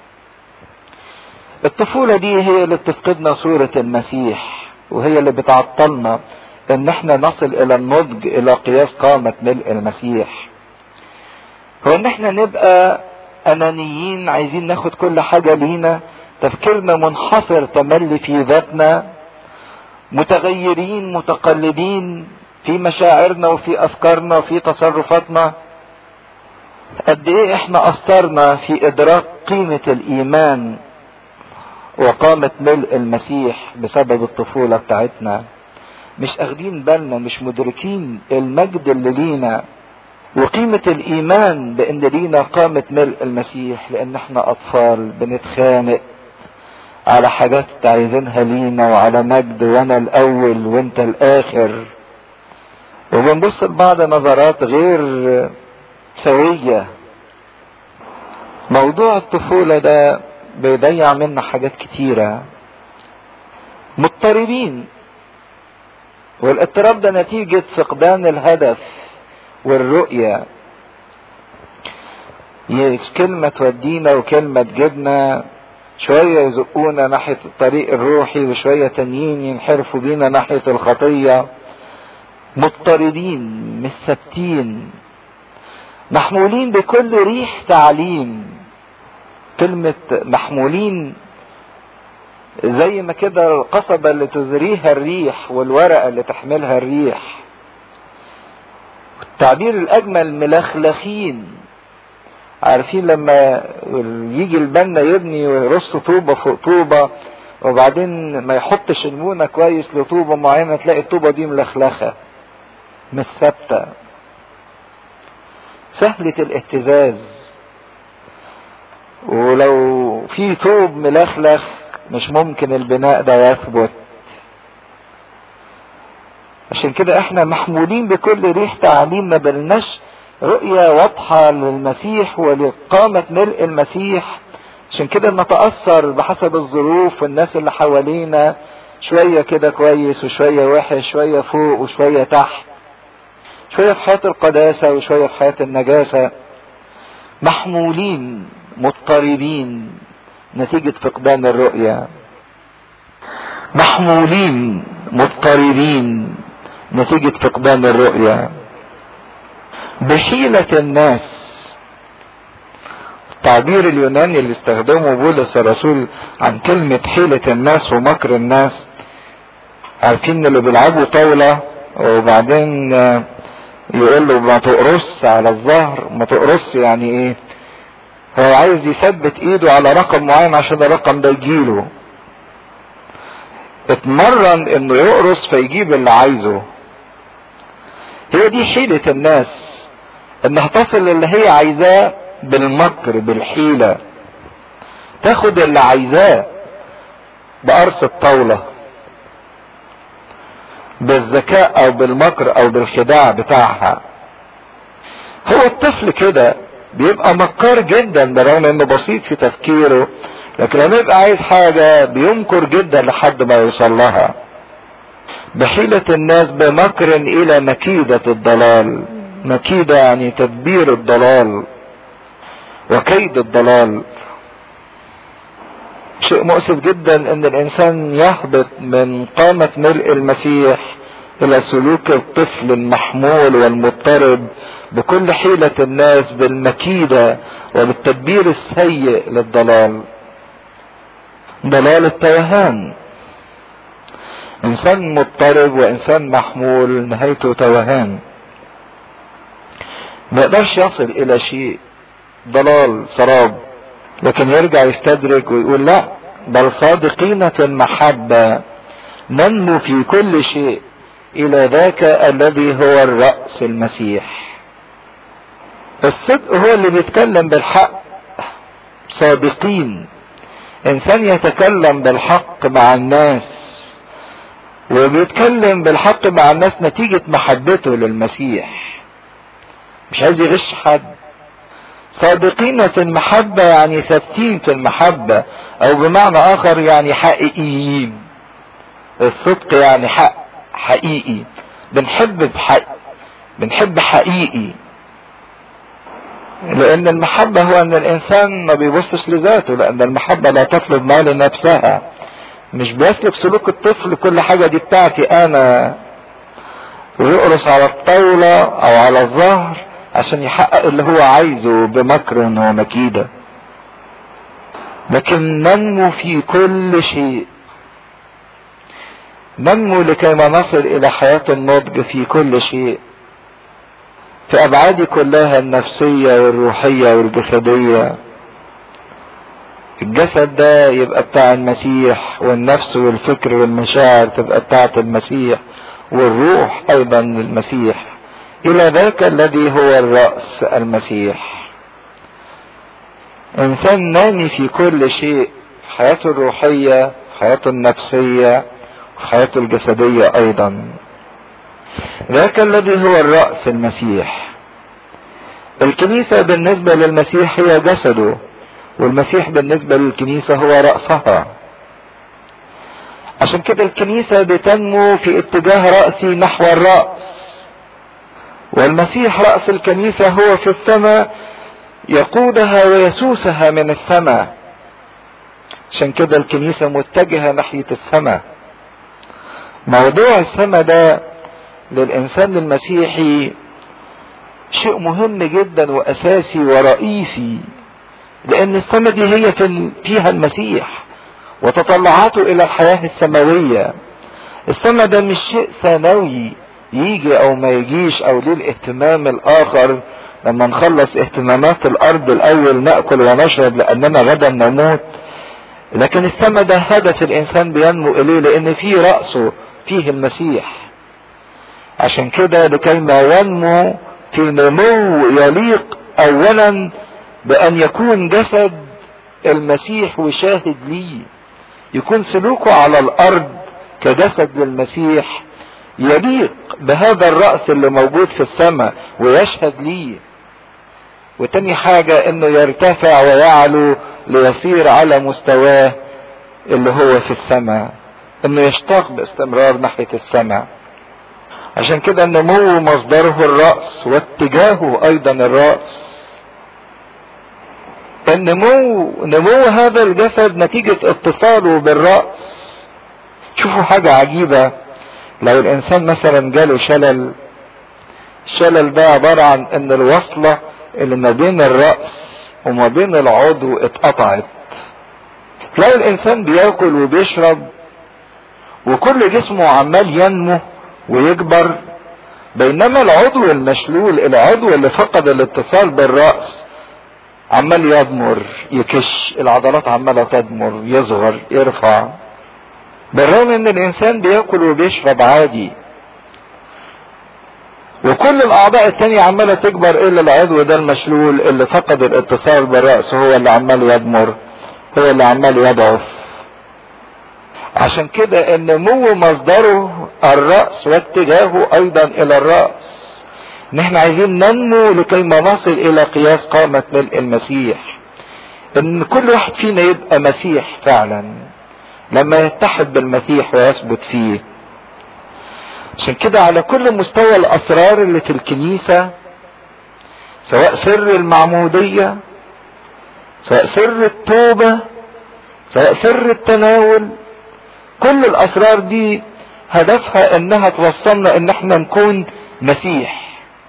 Speaker 2: الطفولة دي هي اللي بتفقدنا صورة المسيح وهي اللي بتعطلنا ان احنا نصل الى النضج الى قياس قامة ملء المسيح هو ان احنا نبقى انانيين عايزين ناخد كل حاجة لينا تفكيرنا منحصر تملي في ذاتنا متغيرين متقلبين في مشاعرنا وفي افكارنا وفي تصرفاتنا قد ايه احنا قصرنا في ادراك قيمة الايمان وقامة ملء المسيح بسبب الطفولة بتاعتنا مش اخدين بالنا مش مدركين المجد اللي لينا وقيمة الإيمان بأن لينا قامة ملء المسيح لأن احنا أطفال بنتخانق على حاجات عايزينها لينا وعلى مجد وأنا الأول وأنت الآخر وبنبص لبعض نظرات غير سوية موضوع الطفولة ده بيضيع منا حاجات كتيرة مضطربين والاضطراب ده نتيجة فقدان الهدف والرؤية كلمة تودينا وكلمة تجيبنا شوية يزقونا ناحية الطريق الروحي وشوية تانيين ينحرفوا بينا ناحية الخطية مضطردين مش ثابتين محمولين بكل ريح تعليم كلمة محمولين زي ما كده القصبة اللي تزريها الريح والورقة اللي تحملها الريح التعبير الاجمل ملخلخين عارفين لما يجي البنا يبني ويرص طوبة فوق طوبة وبعدين ما يحطش المونة كويس لطوبة معينة تلاقي الطوبة دي ملخلخة مش ثابتة سهلة الاهتزاز ولو في طوب ملخلخ مش ممكن البناء ده يثبت عشان كده احنا محمولين بكل ريح تعليم ما بلناش رؤية واضحة للمسيح ولقامة ملء المسيح عشان كده نتأثر بحسب الظروف والناس اللي حوالينا شوية كده كويس وشوية وحش شوية فوق وشوية تحت شوية في حياة القداسة وشوية في حياة النجاسة محمولين مضطربين نتيجة فقدان الرؤية محمولين مضطربين نتيجة فقدان الرؤية بحيلة الناس التعبير اليوناني اللي استخدمه بولس الرسول عن كلمة حيلة الناس ومكر الناس عارفين اللي بيلعبوا طاولة وبعدين يقول له ما تقرص على الظهر ما تقرص يعني ايه هو عايز يثبت ايده على رقم معين عشان الرقم ده يجيله اتمرن انه يقرص فيجيب اللي عايزه هي دي حيلة الناس انها تصل اللي هي عايزاه بالمكر بالحيلة تاخد اللي عايزاه بقرص الطاولة بالذكاء او بالمكر او بالخداع بتاعها هو الطفل كده بيبقى مكار جدا برغم انه بسيط في تفكيره لكن لما يبقى عايز حاجة بيمكر جدا لحد ما يوصل لها بحيلة الناس بمكر الى مكيدة الضلال مكيدة يعني تدبير الضلال وكيد الضلال شيء مؤسف جدا ان الانسان يهبط من قامة ملء المسيح الى سلوك الطفل المحمول والمضطرب بكل حيلة الناس بالمكيدة وبالتدبير السيء للضلال ضلال التوهان انسان مضطرب وانسان محمول نهايته توهان ما يقدرش يصل الى شيء ضلال سراب لكن يرجع يستدرك ويقول لا بل صادقين في المحبة ننمو في كل شيء الى ذاك الذي هو الرأس المسيح الصدق هو اللي بيتكلم بالحق صادقين انسان يتكلم بالحق مع الناس وبيتكلم بالحق مع الناس نتيجة محبته للمسيح مش عايز يغش حد صادقين في المحبة يعني ثابتين في المحبة او بمعنى اخر يعني حقيقيين الصدق يعني حق حقيقي بنحب بحق بنحب حقيقي لان المحبة هو ان الانسان ما بيبصش لذاته لان المحبة لا تطلب ما لنفسها مش بيسلك سلوك الطفل كل حاجة دي بتاعتي انا ويقرص على الطاولة او على الظهر عشان يحقق اللي هو عايزه بمكر ومكيدة لكن ننمو في كل شيء ننمو لكيما نصل الى حياة النضج في كل شيء في ابعادي كلها النفسية والروحية والجسدية الجسد ده يبقى بتاع المسيح والنفس والفكر والمشاعر تبقى بتاعة المسيح والروح ايضا للمسيح الى ذاك الذي هو الرأس المسيح انسان نامي في كل شيء حياته الروحية حياته النفسية وحياته الجسدية ايضا ذاك الذي هو الرأس المسيح الكنيسة بالنسبة للمسيح هي جسده والمسيح بالنسبة للكنيسة هو رأسها عشان كده الكنيسة بتنمو في اتجاه رأسي نحو الرأس والمسيح رأس الكنيسة هو في السماء يقودها ويسوسها من السماء عشان كده الكنيسة متجهة ناحية السماء موضوع السماء ده للإنسان المسيحي شيء مهم جدا وأساسي ورئيسي لأن السماء دي هي فيها المسيح وتطلعاته إلى الحياة السماوية السماء ده مش شيء ثانوي يجي او ما يجيش او ليه الاهتمام الاخر لما نخلص اهتمامات الارض الاول ناكل ونشرب لاننا غدا نموت لكن السماء ده هدف الانسان بينمو اليه لان في رأسه فيه المسيح عشان كده لكي ما ينمو في نمو يليق اولا بان يكون جسد المسيح وشاهد ليه يكون سلوكه على الارض كجسد للمسيح يليق بهذا الرأس اللي موجود في السماء ويشهد ليه وتاني حاجة انه يرتفع ويعلو ليصير على مستواه اللي هو في السماء انه يشتاق باستمرار ناحية السماء عشان كده النمو مصدره الرأس واتجاهه ايضا الرأس النمو نمو هذا الجسد نتيجة اتصاله بالرأس شوفوا حاجة عجيبة لو الانسان مثلا جاله شلل الشلل ده عبارة عن ان الوصلة اللي ما بين الرأس وما بين العضو اتقطعت تلاقي الانسان بياكل وبيشرب وكل جسمه عمال ينمو ويكبر بينما العضو المشلول العضو اللي فقد الاتصال بالرأس عمال يضمر يكش العضلات عمالة تضمر يصغر يرفع بالرغم ان الانسان بياكل وبيشرب عادي وكل الاعضاء التانية عمالة تكبر الا العضو ده المشلول اللي فقد الاتصال بالرأس هو اللي عمال يضمر هو اللي عمال يضعف عشان كده النمو مصدره الرأس واتجاهه ايضا الى الرأس ان احنا عايزين ننمو لكي ما نصل الى قياس قامة ملء المسيح ان كل واحد فينا يبقى مسيح فعلا لما يتحد بالمسيح ويثبت فيه عشان كده على كل مستوى الاسرار اللي في الكنيسة سواء سر المعمودية سواء سر التوبة سواء سر التناول كل الاسرار دي هدفها انها توصلنا ان احنا نكون مسيح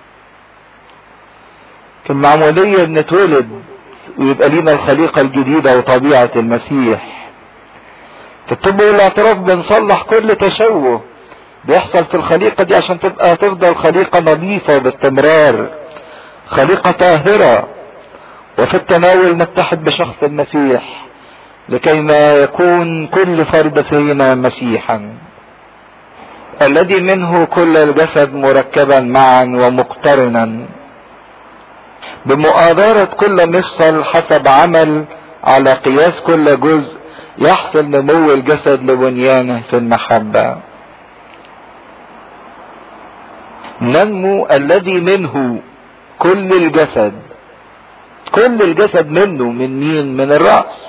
Speaker 2: في المعمودية بنتولد ويبقى لينا الخليقة الجديدة وطبيعة المسيح في الطب والاعتراف بنصلح كل تشوه بيحصل في الخليقة دي عشان تبقى تفضل خليقة نظيفة باستمرار خليقة طاهرة وفي التناول نتحد بشخص المسيح لكي ما يكون كل فرد فينا مسيحا الذي منه كل الجسد مركبا معا ومقترنا بمؤازرة كل مفصل حسب عمل على قياس كل جزء يحصل نمو الجسد لبنيانه في المحبة ننمو الذي منه كل الجسد كل الجسد منه من مين من الرأس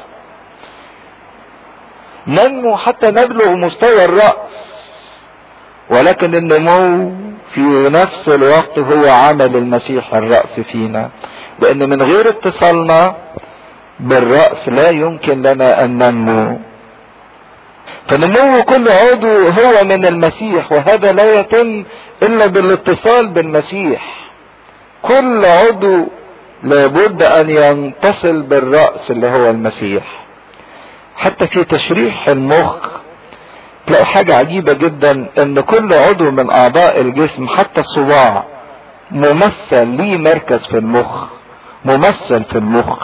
Speaker 2: ننمو حتى نبلغ مستوى الرأس ولكن النمو في نفس الوقت هو عمل المسيح الرأس فينا لأن من غير اتصالنا بالرأس لا يمكن لنا أن ننمو فنمو كل عضو هو من المسيح وهذا لا يتم إلا بالاتصال بالمسيح كل عضو لابد أن ينتصل بالرأس اللي هو المسيح حتى في تشريح المخ تلاقي حاجة عجيبة جدا ان كل عضو من اعضاء الجسم حتى الصباع ممثل ليه مركز في المخ ممثل في المخ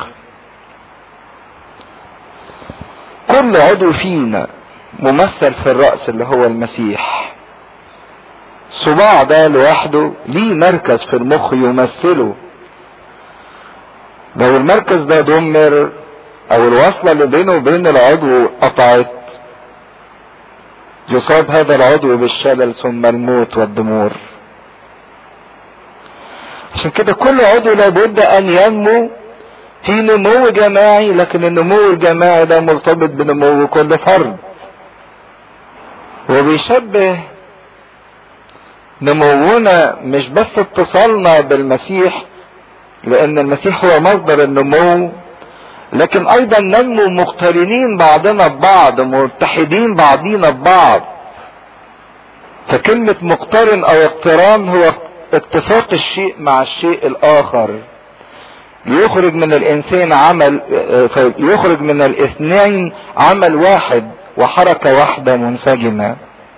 Speaker 2: كل عضو فينا ممثل في الرأس اللي هو المسيح صباع ده لوحده ليه مركز في المخ يمثله لو المركز ده دمر او الوصلة اللي بينه وبين العضو قطعت يصاب هذا العضو بالشلل ثم الموت والدمور عشان كده كل عضو لابد ان ينمو في نمو جماعي لكن النمو الجماعي ده مرتبط بنمو كل فرد وبيشبه نمونا مش بس اتصالنا بالمسيح لان المسيح هو مصدر النمو لكن ايضا ننمو مقترنين بعضنا ببعض متحدين بعضينا ببعض فكلمة مقترن او اقتران هو اتفاق الشيء مع الشيء الاخر يخرج من الانسان عمل يخرج من الاثنين عمل واحد وحركة واحدة منسجمة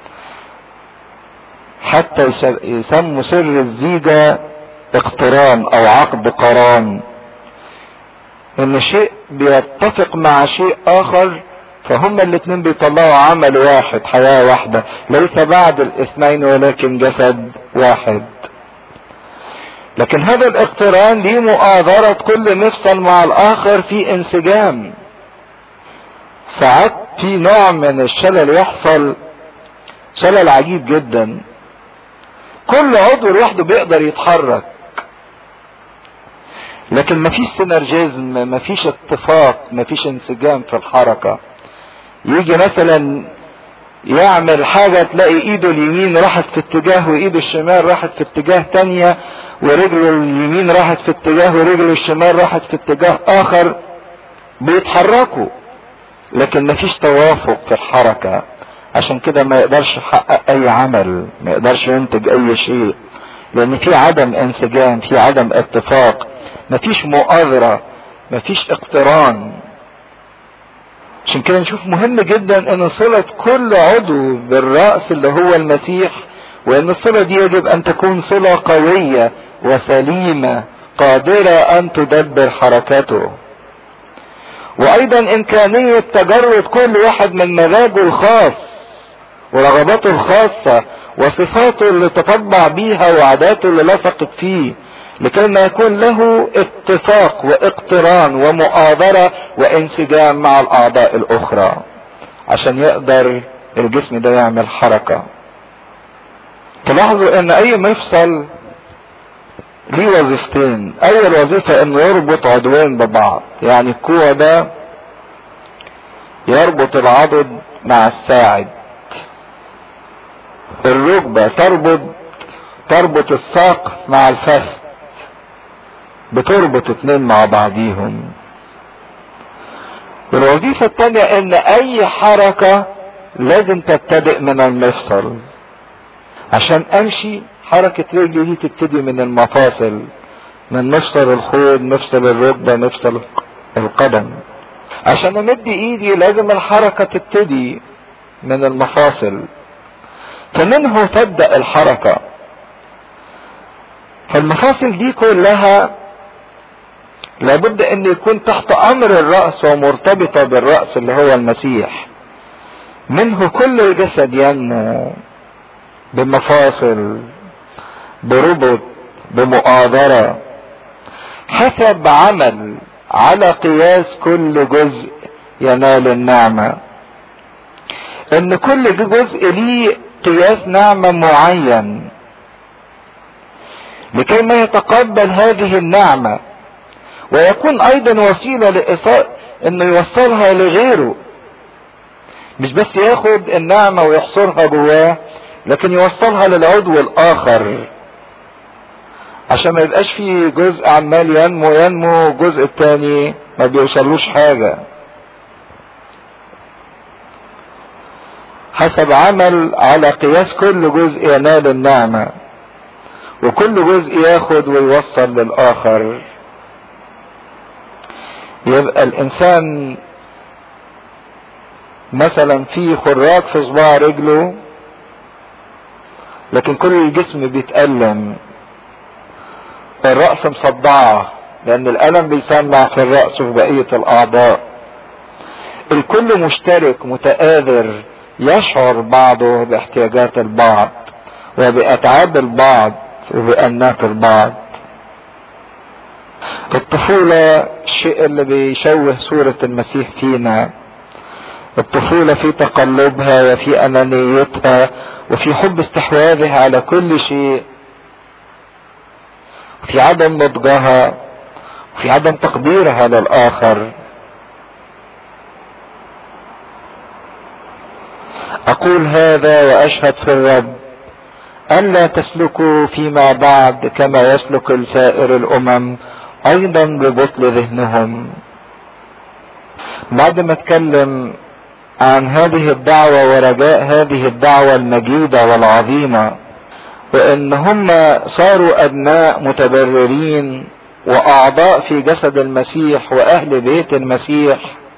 Speaker 2: حتى يسموا سر الزيجة اقتران او عقد قران ان شيء بيتفق مع شيء اخر فهما الاثنين بيطلعوا عمل واحد حياة واحدة ليس بعد الاثنين ولكن جسد واحد لكن هذا الاقتران ليه مؤازرة كل مفصل مع الاخر في انسجام ساعات في نوع من الشلل يحصل شلل عجيب جدا كل عضو لوحده بيقدر يتحرك لكن مفيش سينرجيزم مفيش اتفاق مفيش انسجام في الحركة يجي مثلا يعمل حاجة تلاقي ايده اليمين راحت في اتجاه وايده الشمال راحت في اتجاه تانية ورجله اليمين راحت في اتجاه ورجله الشمال راحت في اتجاه اخر بيتحركوا لكن مفيش توافق في الحركة عشان كده ما يقدرش يحقق اي عمل ما يقدرش ينتج اي شيء لان في عدم انسجام في عدم اتفاق مفيش مؤازرة مفيش اقتران عشان كده نشوف مهم جدا ان صلة كل عضو بالرأس اللي هو المسيح وان الصلة دي يجب ان تكون صلة قوية وسليمة قادرة ان تدبر حركاته وايضا امكانية تجرد كل واحد من مزاجه الخاص ورغباته الخاصة وصفاته اللي تطبع بيها وعاداته اللي لصقت فيه لكي ما يكون له اتفاق واقتران ومؤازرة وانسجام مع الاعضاء الاخرى عشان يقدر الجسم ده يعمل حركة تلاحظوا ان اي مفصل ليه وظيفتين اول وظيفة انه يربط عضوين ببعض يعني الكوع ده يربط العضد مع الساعد الركبة تربط تربط الساق مع الفخذ بتربط اتنين مع بعضيهم الوظيفة التانية ان اي حركة لازم تبتدئ من المفصل عشان امشي حركة رجلي دي تبتدي من المفاصل من مفصل الخوض مفصل الركبة مفصل القدم عشان امد ايدي لازم الحركة تبتدي من المفاصل فمنه تبدأ الحركة فالمفاصل دي كلها لابد ان يكون تحت امر الرأس ومرتبطة بالرأس اللي هو المسيح منه كل الجسد ينمو بمفاصل بربط بمؤازرة حسب عمل على قياس كل جزء ينال النعمة ان كل جزء ليه قياس نعمة معين لكي ما يتقبل هذه النعمة ويكون ايضا وسيلة لإصاء انه يوصلها لغيره مش بس ياخد النعمة ويحصرها جواه لكن يوصلها للعضو الاخر عشان ما يبقاش في جزء عمال ينمو ينمو الجزء التاني ما بيوصلوش حاجة حسب عمل على قياس كل جزء ينال النعمة وكل جزء ياخد ويوصل للآخر يبقى الإنسان مثلا في خراج في صباع رجله لكن كل الجسم بيتألم الرأس مصدعة لأن الألم بيسمع في الرأس وفي بقية الأعضاء الكل مشترك متآذر يشعر بعضه باحتياجات البعض وبأتعاب البعض وبأنات البعض الطفولة الشيء اللي بيشوه صورة المسيح فينا الطفولة في تقلبها وفي أنانيتها وفي حب استحواذها على كل شيء في عدم نضجها وفي عدم تقديرها للآخر أقول هذا وأشهد في الرب ألا تسلكوا فيما بعد كما يسلك سائر الأمم أيضا ببطل ذهنهم بعد ما اتكلم عن هذه الدعوة ورجاء هذه الدعوة المجيدة والعظيمة وان هم صاروا ابناء متبررين واعضاء في جسد المسيح واهل بيت المسيح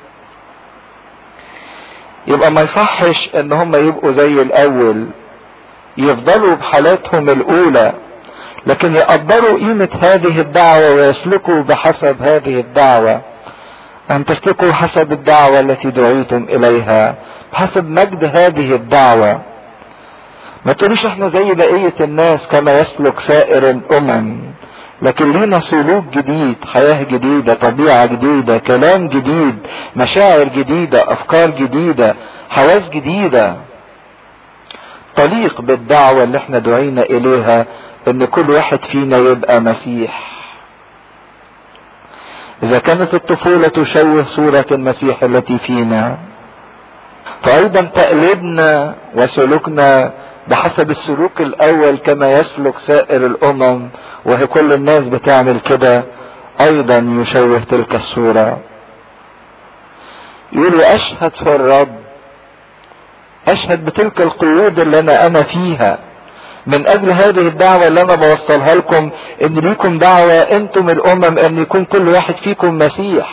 Speaker 2: يبقى ما يصحش ان هم يبقوا زي الاول يفضلوا بحالاتهم الاولى لكن يقدروا قيمة هذه الدعوة ويسلكوا بحسب هذه الدعوة ان تسلكوا حسب الدعوة التي دعيتم اليها بحسب مجد هذه الدعوة ما تقولوش احنا زي بقية الناس كما يسلك سائر الامم لكن لنا سلوك جديد حياة جديدة طبيعة جديدة كلام جديد مشاعر جديدة افكار جديدة حواس جديدة تليق بالدعوة اللي احنا دعينا اليها ان كل واحد فينا يبقى مسيح اذا كانت الطفولة تشوه صورة المسيح التي فينا فايضا تقليدنا وسلوكنا بحسب السلوك الاول كما يسلك سائر الامم وهي كل الناس بتعمل كده ايضا يشوه تلك الصورة يقول اشهد في الرب اشهد بتلك القيود اللي انا انا فيها من اجل هذه الدعوة اللي انا بوصلها لكم ان ليكم دعوة انتم الامم ان يكون كل واحد فيكم مسيح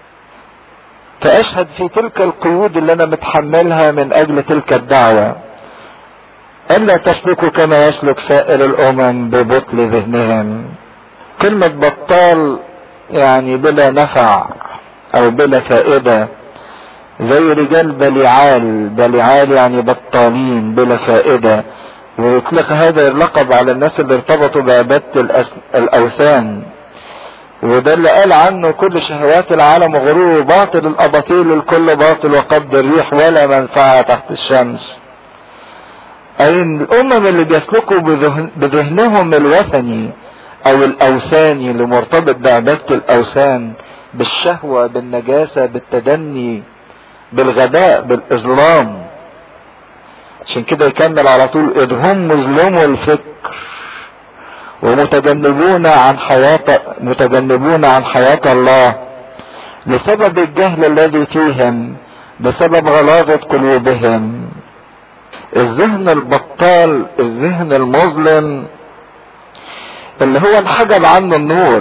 Speaker 2: فاشهد في تلك القيود اللي انا متحملها من اجل تلك الدعوة الا تسلكوا كما يسلك سائر الامم ببطل ذهنهم كلمة بطال يعني بلا نفع او بلا فائدة زي رجال بليعال بليعال يعني بطالين بلا فائدة ويطلق هذا اللقب على الناس اللي ارتبطوا بعبادة الأوثان وده اللي قال عنه كل شهوات العالم غرور باطل الأباطيل الكل باطل وقبض الريح ولا منفعة تحت الشمس أي الأمم اللي بيسلكوا بذهنهم الوثني أو الأوثاني اللي مرتبط بعبادة الأوثان بالشهوة بالنجاسة بالتدني بالغباء بالإظلام عشان كده يكمل على طول إذ هم مظلموا الفكر ومتجنبون عن حياة متجنبون عن حياة الله لسبب الجهل الذي فيهم بسبب غلاظة قلوبهم الذهن البطال الذهن المظلم اللي هو انحجب عنه النور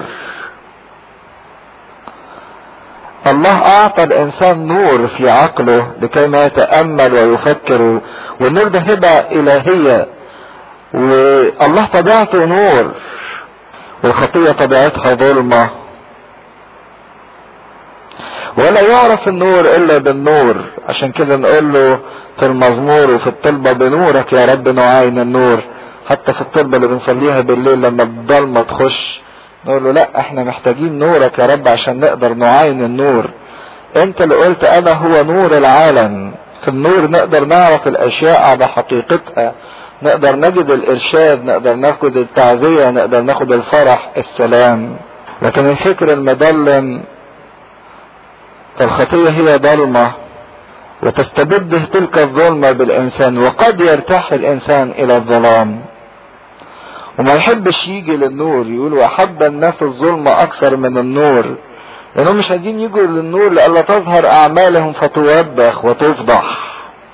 Speaker 2: الله اعطى الانسان نور في عقله لكي ما يتامل ويفكر والنور ده هبه الهيه والله طبيعته نور والخطيه طبيعتها ظلمه ولا يعرف النور الا بالنور عشان كده نقول له في المزمور وفي الطلبه بنورك يا رب نعاين النور حتى في الطلبه اللي بنصليها بالليل لما الضلمه تخش نقول له لا احنا محتاجين نورك يا رب عشان نقدر نعاين النور انت اللي قلت انا هو نور العالم في النور نقدر نعرف الاشياء على حقيقتها نقدر نجد الارشاد نقدر ناخد التعزية نقدر ناخد الفرح السلام لكن الفكر المضلم الخطية هي ضلمة وتستبد تلك الظلمة بالإنسان وقد يرتاح الإنسان إلى الظلام وما يحبش يجي للنور يقول وأحب الناس الظلمة أكثر من النور لأنهم مش عايزين يجوا للنور لألا تظهر أعمالهم فتوبخ وتفضح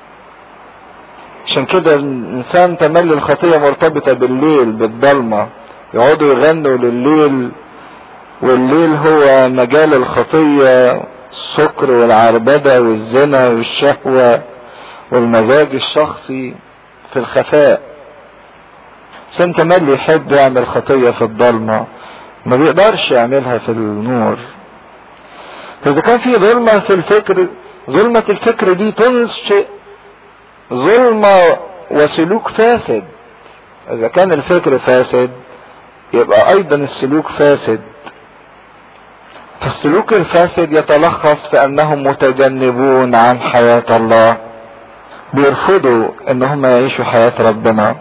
Speaker 2: عشان كده الإنسان تملي الخطية مرتبطة بالليل بالضلمة يقعدوا يغنوا لليل والليل هو مجال الخطية السكر والعربدة والزنا والشهوة والمزاج الشخصي في الخفاء عشان تملي يحب يعمل خطية في الضلمة ما بيقدرش يعملها في النور فإذا كان في ظلمة في الفكر ظلمة الفكر دي تنشئ ظلمة وسلوك فاسد إذا كان الفكر فاسد يبقى أيضا السلوك فاسد فالسلوك الفاسد يتلخص في أنهم متجنبون عن حياة الله بيرفضوا أنهم يعيشوا حياة ربنا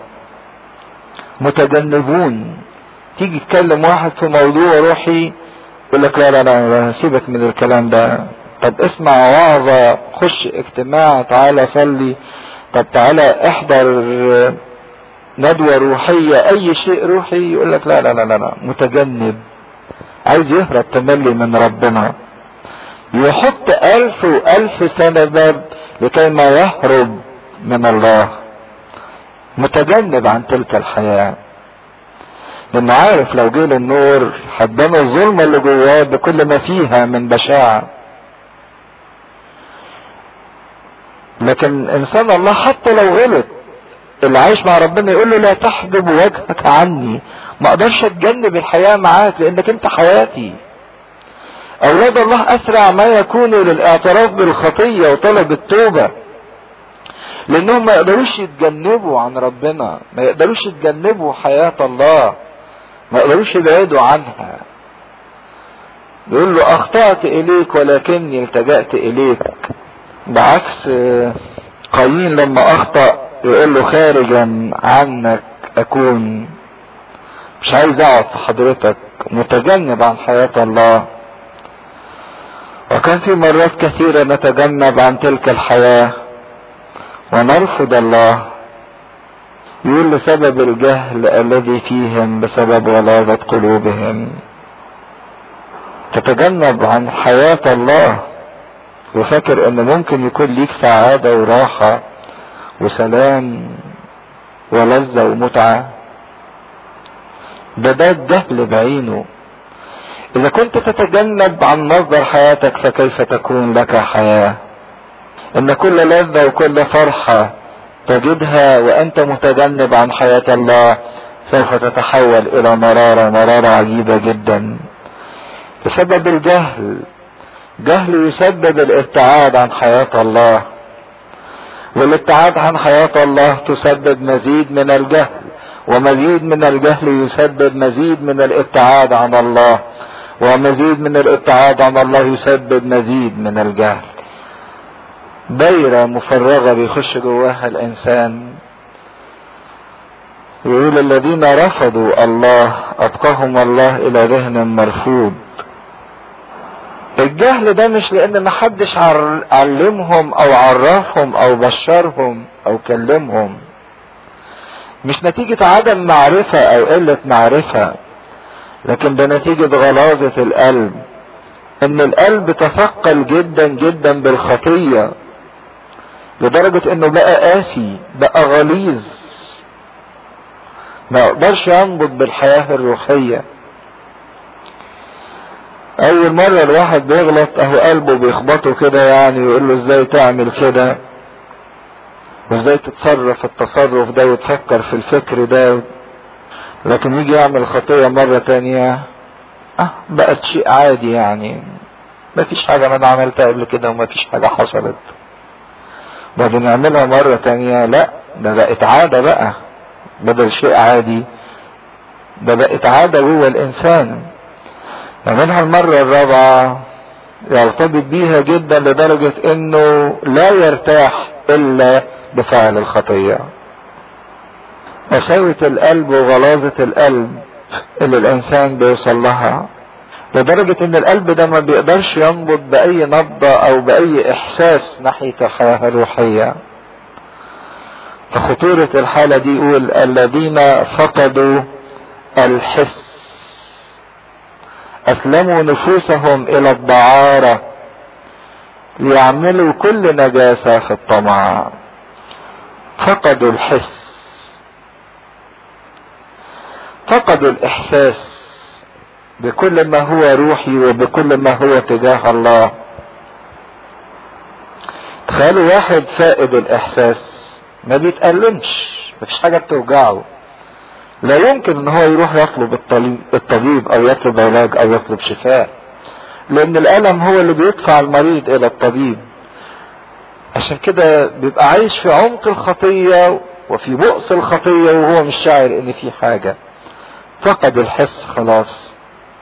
Speaker 2: متجنبون تيجي تكلم واحد في موضوع روحي يقول لك لا لا لا سيبك من الكلام ده طب اسمع وعظة خش اجتماع تعالى صلي طب تعالى احضر ندوة روحية اي شيء روحي يقول لك لا لا لا لا متجنب عايز يهرب تملي من ربنا يحط الف والف سبب لكي ما يهرب من الله متجنب عن تلك الحياة لانه عارف لو جه للنور هتبان الظلمة اللي جواه بكل ما فيها من بشاعة لكن انسان الله حتى لو غلط اللي عايش مع ربنا يقول له لا تحجب وجهك عني ما اقدرش اتجنب الحياة معاك لانك انت حياتي اولاد الله اسرع ما يكونوا للاعتراف بالخطية وطلب التوبة لانهم ما يقدروش يتجنبوا عن ربنا ما يقدروش يتجنبوا حياة الله ما يقدروش يبعدوا عنها يقول له اخطأت اليك ولكني التجأت اليك بعكس قايين لما اخطأ يقول له خارجا عنك اكون مش عايز اقعد في حضرتك متجنب عن حياة الله وكان في مرات كثيرة نتجنب عن تلك الحياة ونرفض الله يقول لسبب الجهل الذي فيهم بسبب غلاظة قلوبهم تتجنب عن حياة الله وفاكر ان ممكن يكون ليك سعادة وراحة وسلام ولذة ومتعة ده ده الجهل بعينه اذا كنت تتجنب عن مصدر حياتك فكيف تكون لك حياة ان كل لذة وكل فرحة تجدها وانت متجنب عن حياة الله سوف تتحول الى مرارة مرارة عجيبة جدا بسبب الجهل جهل يسبب الابتعاد عن حياة الله والابتعاد عن حياة الله تسبب مزيد من الجهل ومزيد من الجهل يسبب مزيد من الابتعاد عن الله ومزيد من الابتعاد عن الله يسبب مزيد من الجهل دايرة مفرغة بيخش جواها الإنسان يقول الذين رفضوا الله أبقاهم الله إلى ذهن مرفوض الجهل ده مش لأن محدش علمهم أو عرفهم أو بشرهم أو كلمهم مش نتيجة عدم معرفة أو قلة معرفة لكن ده نتيجة غلاظة القلب إن القلب تثقل جدا جدا بالخطية لدرجة إنه بقى قاسي بقى غليظ ما يقدرش ينبض بالحياة الروحية أول مرة الواحد بيغلط أهو قلبه بيخبطه كده يعني ويقول له إزاي تعمل كده وإزاي تتصرف التصرف ده وتفكر في الفكر ده لكن يجي يعمل خطية مرة تانية أه بقت شيء عادي يعني مفيش حاجة ما أنا عملتها قبل كده ومفيش حاجة حصلت بعدين نعملها مرة تانية لا ده بقت عادة بقى بدل شيء عادي ده بقت عادة جوه الإنسان يعملها المرة الرابعة يرتبط بيها جدا لدرجة انه لا يرتاح الا بفعل الخطية قساوة القلب وغلاظة القلب اللي الانسان بيوصل لها لدرجة ان القلب ده ما بيقدرش ينبض باي نبضة او باي احساس ناحية الحياة الروحية فخطورة الحالة دي يقول الذين فقدوا الحس اسلموا نفوسهم الى الدعارة ليعملوا كل نجاسة في الطمع فقدوا الحس فقدوا الاحساس بكل ما هو روحي وبكل ما هو تجاه الله تخيلوا واحد فائد الاحساس ما بيتألمش مفيش حاجة بتوجعه لا يمكن ان هو يروح يطلب الطبيب او يطلب علاج او يطلب شفاء لان الالم هو اللي بيدفع المريض الى الطبيب عشان كده بيبقى عايش في عمق الخطية وفي بؤس الخطية وهو مش شاعر ان في حاجة فقد الحس خلاص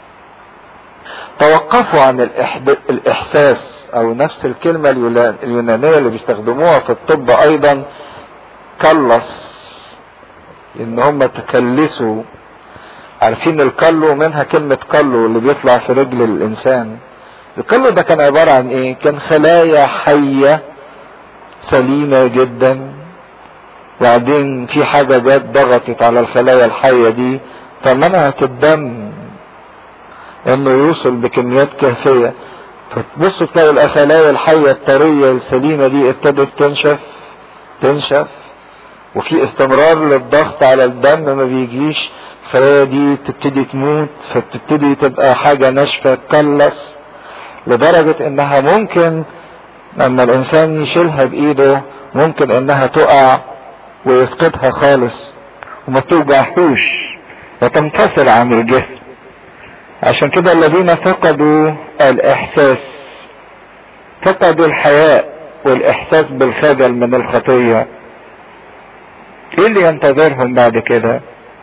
Speaker 2: توقفوا عن الاحساس او نفس الكلمة اليونانية اللي بيستخدموها في الطب ايضا كلص ان هم تكلسوا عارفين الكلو منها كلمة كلو اللي بيطلع في رجل الانسان الكلو ده كان عبارة عن ايه كان خلايا حية سليمة جدا وبعدين في حاجة جت ضغطت على الخلايا الحية دي فمنعت الدم انه يوصل بكميات كافية فتبصوا تلاقوا الخلايا الحية الطرية السليمة دي ابتدت تنشف تنشف وفي استمرار للضغط على الدم ما بيجيش الخلايا دي تبتدي تموت فبتبتدي تبقى حاجة ناشفة تقلص لدرجة انها ممكن لما الانسان يشيلها بايده ممكن انها تقع ويفقدها خالص وما توجعهوش وتنفصل عن الجسم عشان كده الذين فقدوا الاحساس فقدوا الحياء والاحساس بالخجل من الخطيه ايه اللي ينتظرهم بعد كده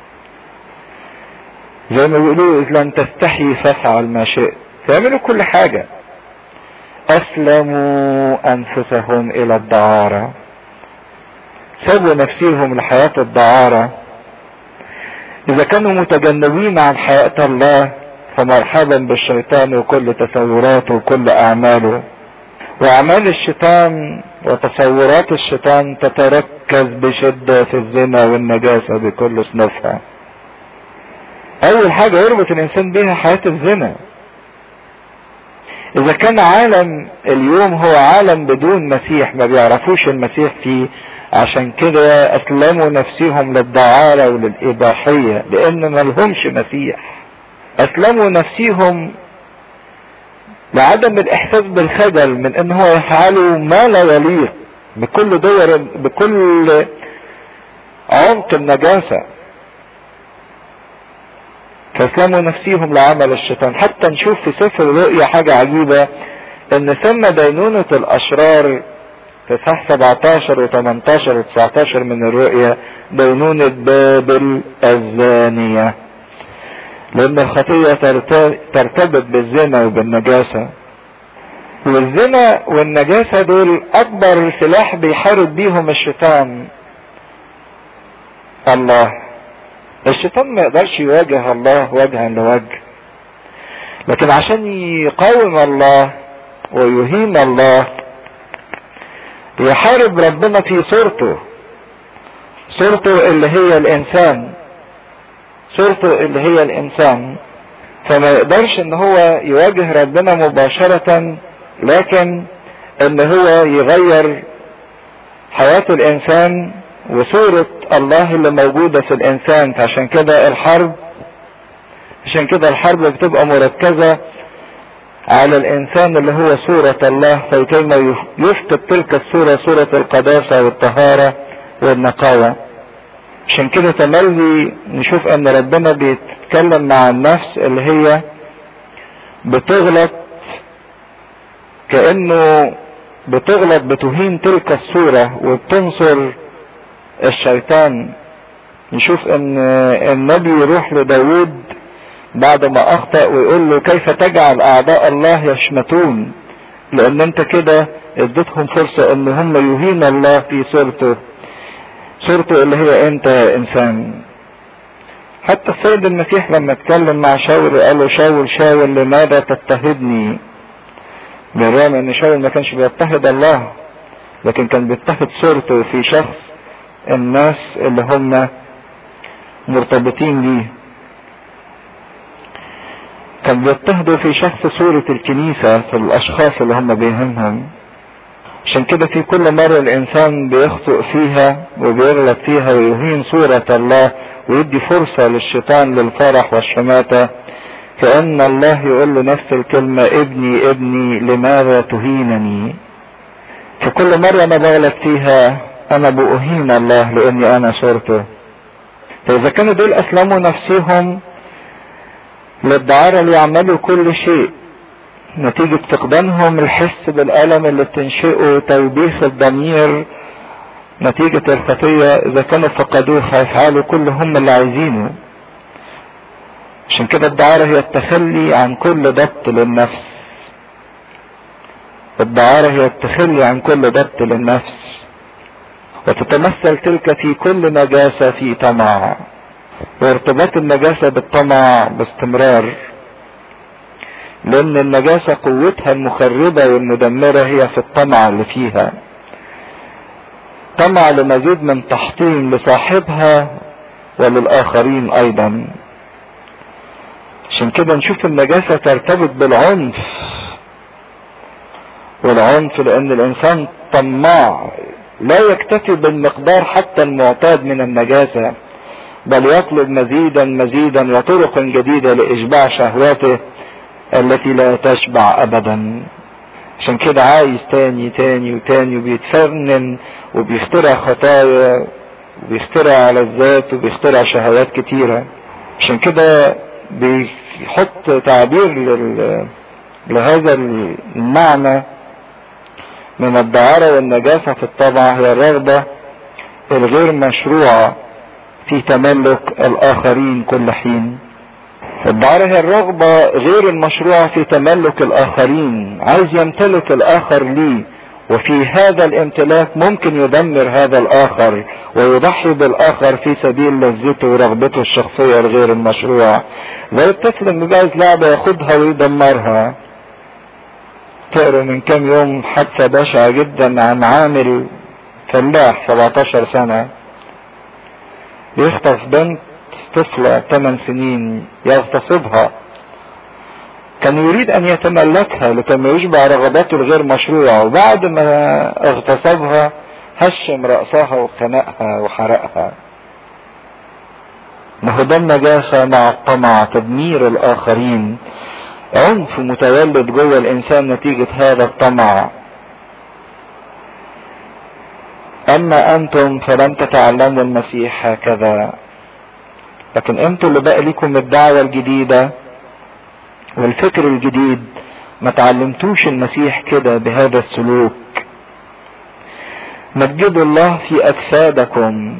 Speaker 2: زي ما بيقولوا اذ لم تستحي فافعل ما شئت تعملوا كل حاجة اسلموا انفسهم الى الدعارة سابوا نفسيهم لحياة الدعارة اذا كانوا متجنبين عن حياة الله فمرحبا بالشيطان وكل تصوراته وكل اعماله واعمال الشيطان وتصورات الشيطان تتركز بشدة في الزنا والنجاسة بكل صنفها اول حاجة يربط الانسان بها حياة الزنا اذا كان عالم اليوم هو عالم بدون مسيح ما بيعرفوش المسيح فيه عشان كده اسلموا نفسهم للدعارة وللاباحية لان ما لهمش مسيح اسلموا نفسيهم لعدم الاحساس بالخجل من ان هو يفعلوا ما لا يليق بكل دور بكل عمق النجاسة فاسلموا نفسيهم لعمل الشيطان حتى نشوف في سفر الرؤيا حاجة عجيبة ان سمى دينونة الاشرار في صح 17 و 18 و 19 من الرؤيا دينونة بابل الزانية لان الخطية ترتبط بالزنا وبالنجاسة والزنا والنجاسة دول اكبر سلاح بيحارب بيهم الشيطان الله الشيطان ما يقدرش يواجه الله وجها لوجه لكن عشان يقاوم الله ويهين الله يحارب ربنا في صورته صورته اللي هي الانسان صورته اللي هي الانسان فما يقدرش ان هو يواجه ربنا مباشرة لكن ان هو يغير حياة الانسان وصورة الله اللي موجودة في الانسان فعشان كده الحرب عشان كده الحرب بتبقى مركزة على الانسان اللي هو صورة الله فكيما يفقد تلك الصورة صورة القداسة والطهارة والنقاوة عشان كده تملي نشوف ان ربنا بيتكلم مع النفس اللي هي بتغلط كأنه بتغلط بتهين تلك الصورة وبتنصر الشيطان نشوف ان النبي يروح لداود بعد ما اخطأ ويقول له كيف تجعل اعداء الله يشمتون لان انت كده اديتهم فرصة ان هم يهين الله في صورته صورته اللي هي انت انسان حتى السيد المسيح لما اتكلم مع شاول قال له شاول شاول لماذا تضطهدني بالرغم ان شاول ما كانش بيضطهد الله لكن كان بيضطهد صورته في شخص الناس اللي هم مرتبطين بيه كان بيضطهدوا في شخص صورة الكنيسة في الاشخاص اللي هم بيهمهم عشان كده في كل مرة الانسان بيخطئ فيها وبيغلط فيها ويهين صورة الله ويدي فرصة للشيطان للفرح والشماتة كأن الله يقول له نفس الكلمة ابني ابني لماذا تهينني في كل مرة انا بغلط فيها انا بأهين الله لاني انا صورته فاذا كانوا دول اسلموا نفسهم للدعارة ليعملوا كل شيء نتيجة فقدانهم الحس بالألم اللي بتنشئه توبيخ الضمير نتيجة الخطية إذا كانوا فقدوها هيفعلوا كل هم اللي عايزينه عشان كده الدعارة هي التخلي عن كل ضبط للنفس الدعارة هي التخلي عن كل ضبط للنفس وتتمثل تلك في كل نجاسة في طمع وارتباط النجاسة بالطمع باستمرار لان النجاسة قوتها المخربة والمدمرة هي في الطمع اللي فيها طمع لمزيد من تحطيم لصاحبها وللآخرين أيضا عشان كده نشوف النجاسة ترتبط بالعنف والعنف لأن الإنسان طماع لا يكتفي بالمقدار حتى المعتاد من النجاسة بل يطلب مزيدا مزيدا وطرقا جديدة لإشباع شهواته التي لا تشبع أبدا عشان كده عايز تاني تاني وتاني وبيتفنن وبيخترع خطايا وبيخترع على الذات وبيخترع شهوات كتيرة عشان كده بيحط تعبير لل... لهذا المعنى من الدعارة والنجاسة في الطبع هي الرغبة الغير مشروعة في تملك الآخرين كل حين الدعارة هي الرغبة غير المشروعة في تملك الآخرين عايز يمتلك الآخر ليه وفي هذا الامتلاك ممكن يدمر هذا الآخر ويضحي بالآخر في سبيل لذته ورغبته الشخصية الغير المشروعة زي الطفل اللي جايز لعبة ياخدها ويدمرها تقروا من كام يوم حادثة بشعة جدا عن عامل فلاح 17 سنة بيخطف بنت طفلة 8 سنين يغتصبها كان يريد ان يتملكها لكي ما يشبع رغباته الغير مشروعة وبعد ما اغتصبها هشم رأسها وخنقها وحرقها ما هو ده النجاسة مع الطمع تدمير الآخرين عنف متولد جوه الإنسان نتيجة هذا الطمع أما أنتم فلم تتعلموا المسيح هكذا لكن أنتم اللي بقى لكم الدعوة الجديدة والفكر الجديد ما تعلمتوش المسيح كده بهذا السلوك مجدوا الله في اجسادكم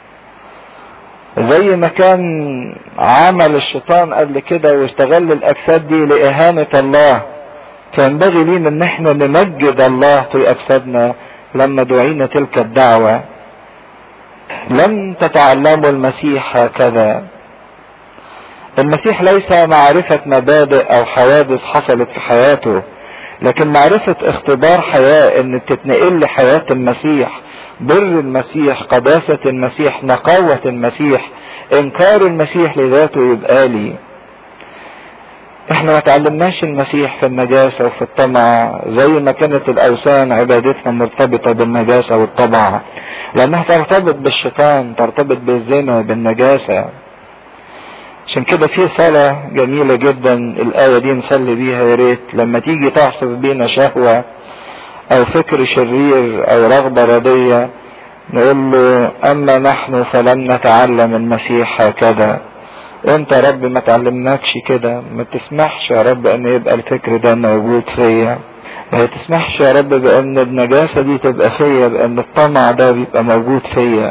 Speaker 2: زي ما كان عمل الشيطان قبل كده واستغل الاجساد دي لاهانة الله فينبغي لينا ان احنا نمجد الله في اجسادنا لما دعينا تلك الدعوة لم تتعلموا المسيح هكذا المسيح ليس معرفة مبادئ او حوادث حصلت في حياته لكن معرفة اختبار حياة ان تتنقل لحياة المسيح بر المسيح قداسة المسيح نقاوة المسيح انكار المسيح لذاته يبقى لي احنا ما تعلمناش المسيح في النجاسة وفي الطمع زي ما كانت الاوثان عبادتنا مرتبطة بالنجاسة والطمع لانها ترتبط بالشيطان ترتبط بالزنا بالنجاسة عشان كده في صلاة جميلة جدا الآية دي نصلي بيها يا ريت لما تيجي تعصف بينا شهوة أو فكر شرير أو رغبة ردية نقول له أما نحن فلم نتعلم المسيح هكذا أنت يا رب ما تعلمناكش كده ما تسمحش يا رب أن يبقى الفكر ده موجود فيا ما تسمحش يا رب بأن النجاسة دي تبقى فيا بأن الطمع ده بيبقى موجود فيا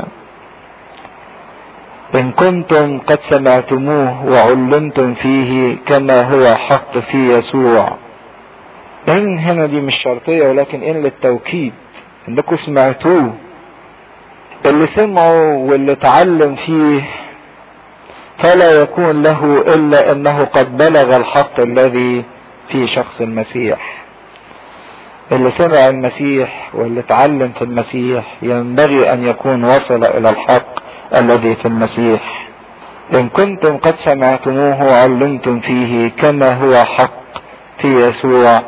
Speaker 2: إن كنتم قد سمعتموه وعلمتم فيه كما هو حق في يسوع إن هنا دي مش شرطية ولكن إن للتوكيد إنكم سمعتوه اللي سمعوا واللي اتعلم فيه فلا يكون له إلا أنه قد بلغ الحق الذي في شخص المسيح اللي سمع المسيح واللي اتعلم في المسيح ينبغي أن يكون وصل إلى الحق الذي في المسيح إن كنتم قد سمعتموه وعلمتم فيه كما هو حق في يسوع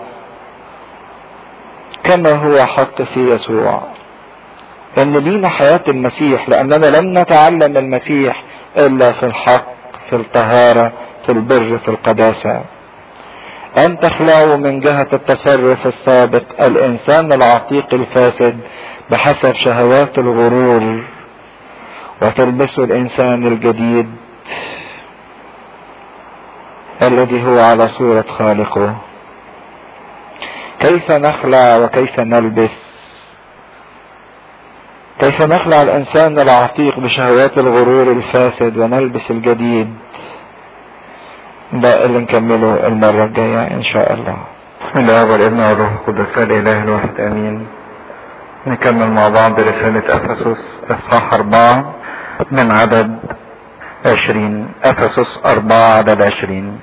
Speaker 2: كما هو حق في يسوع ان لينا حياة المسيح لاننا لم نتعلم المسيح الا في الحق في الطهارة في البر في القداسة ان تخلعوا من جهة التصرف السابق الانسان العتيق الفاسد بحسب شهوات الغرور وتلبسوا الانسان الجديد الذي هو على صورة خالقه كيف نخلع وكيف نلبس كيف نخلع الانسان العتيق بشهوات الغرور الفاسد ونلبس الجديد ده اللي نكمله المرة الجاية ان شاء الله بسم الله والابن والروح القدس الاله الواحد امين نكمل مع بعض رسالة افسس اصحاح اربعة من عدد عشرين افسس اربعة عدد عشرين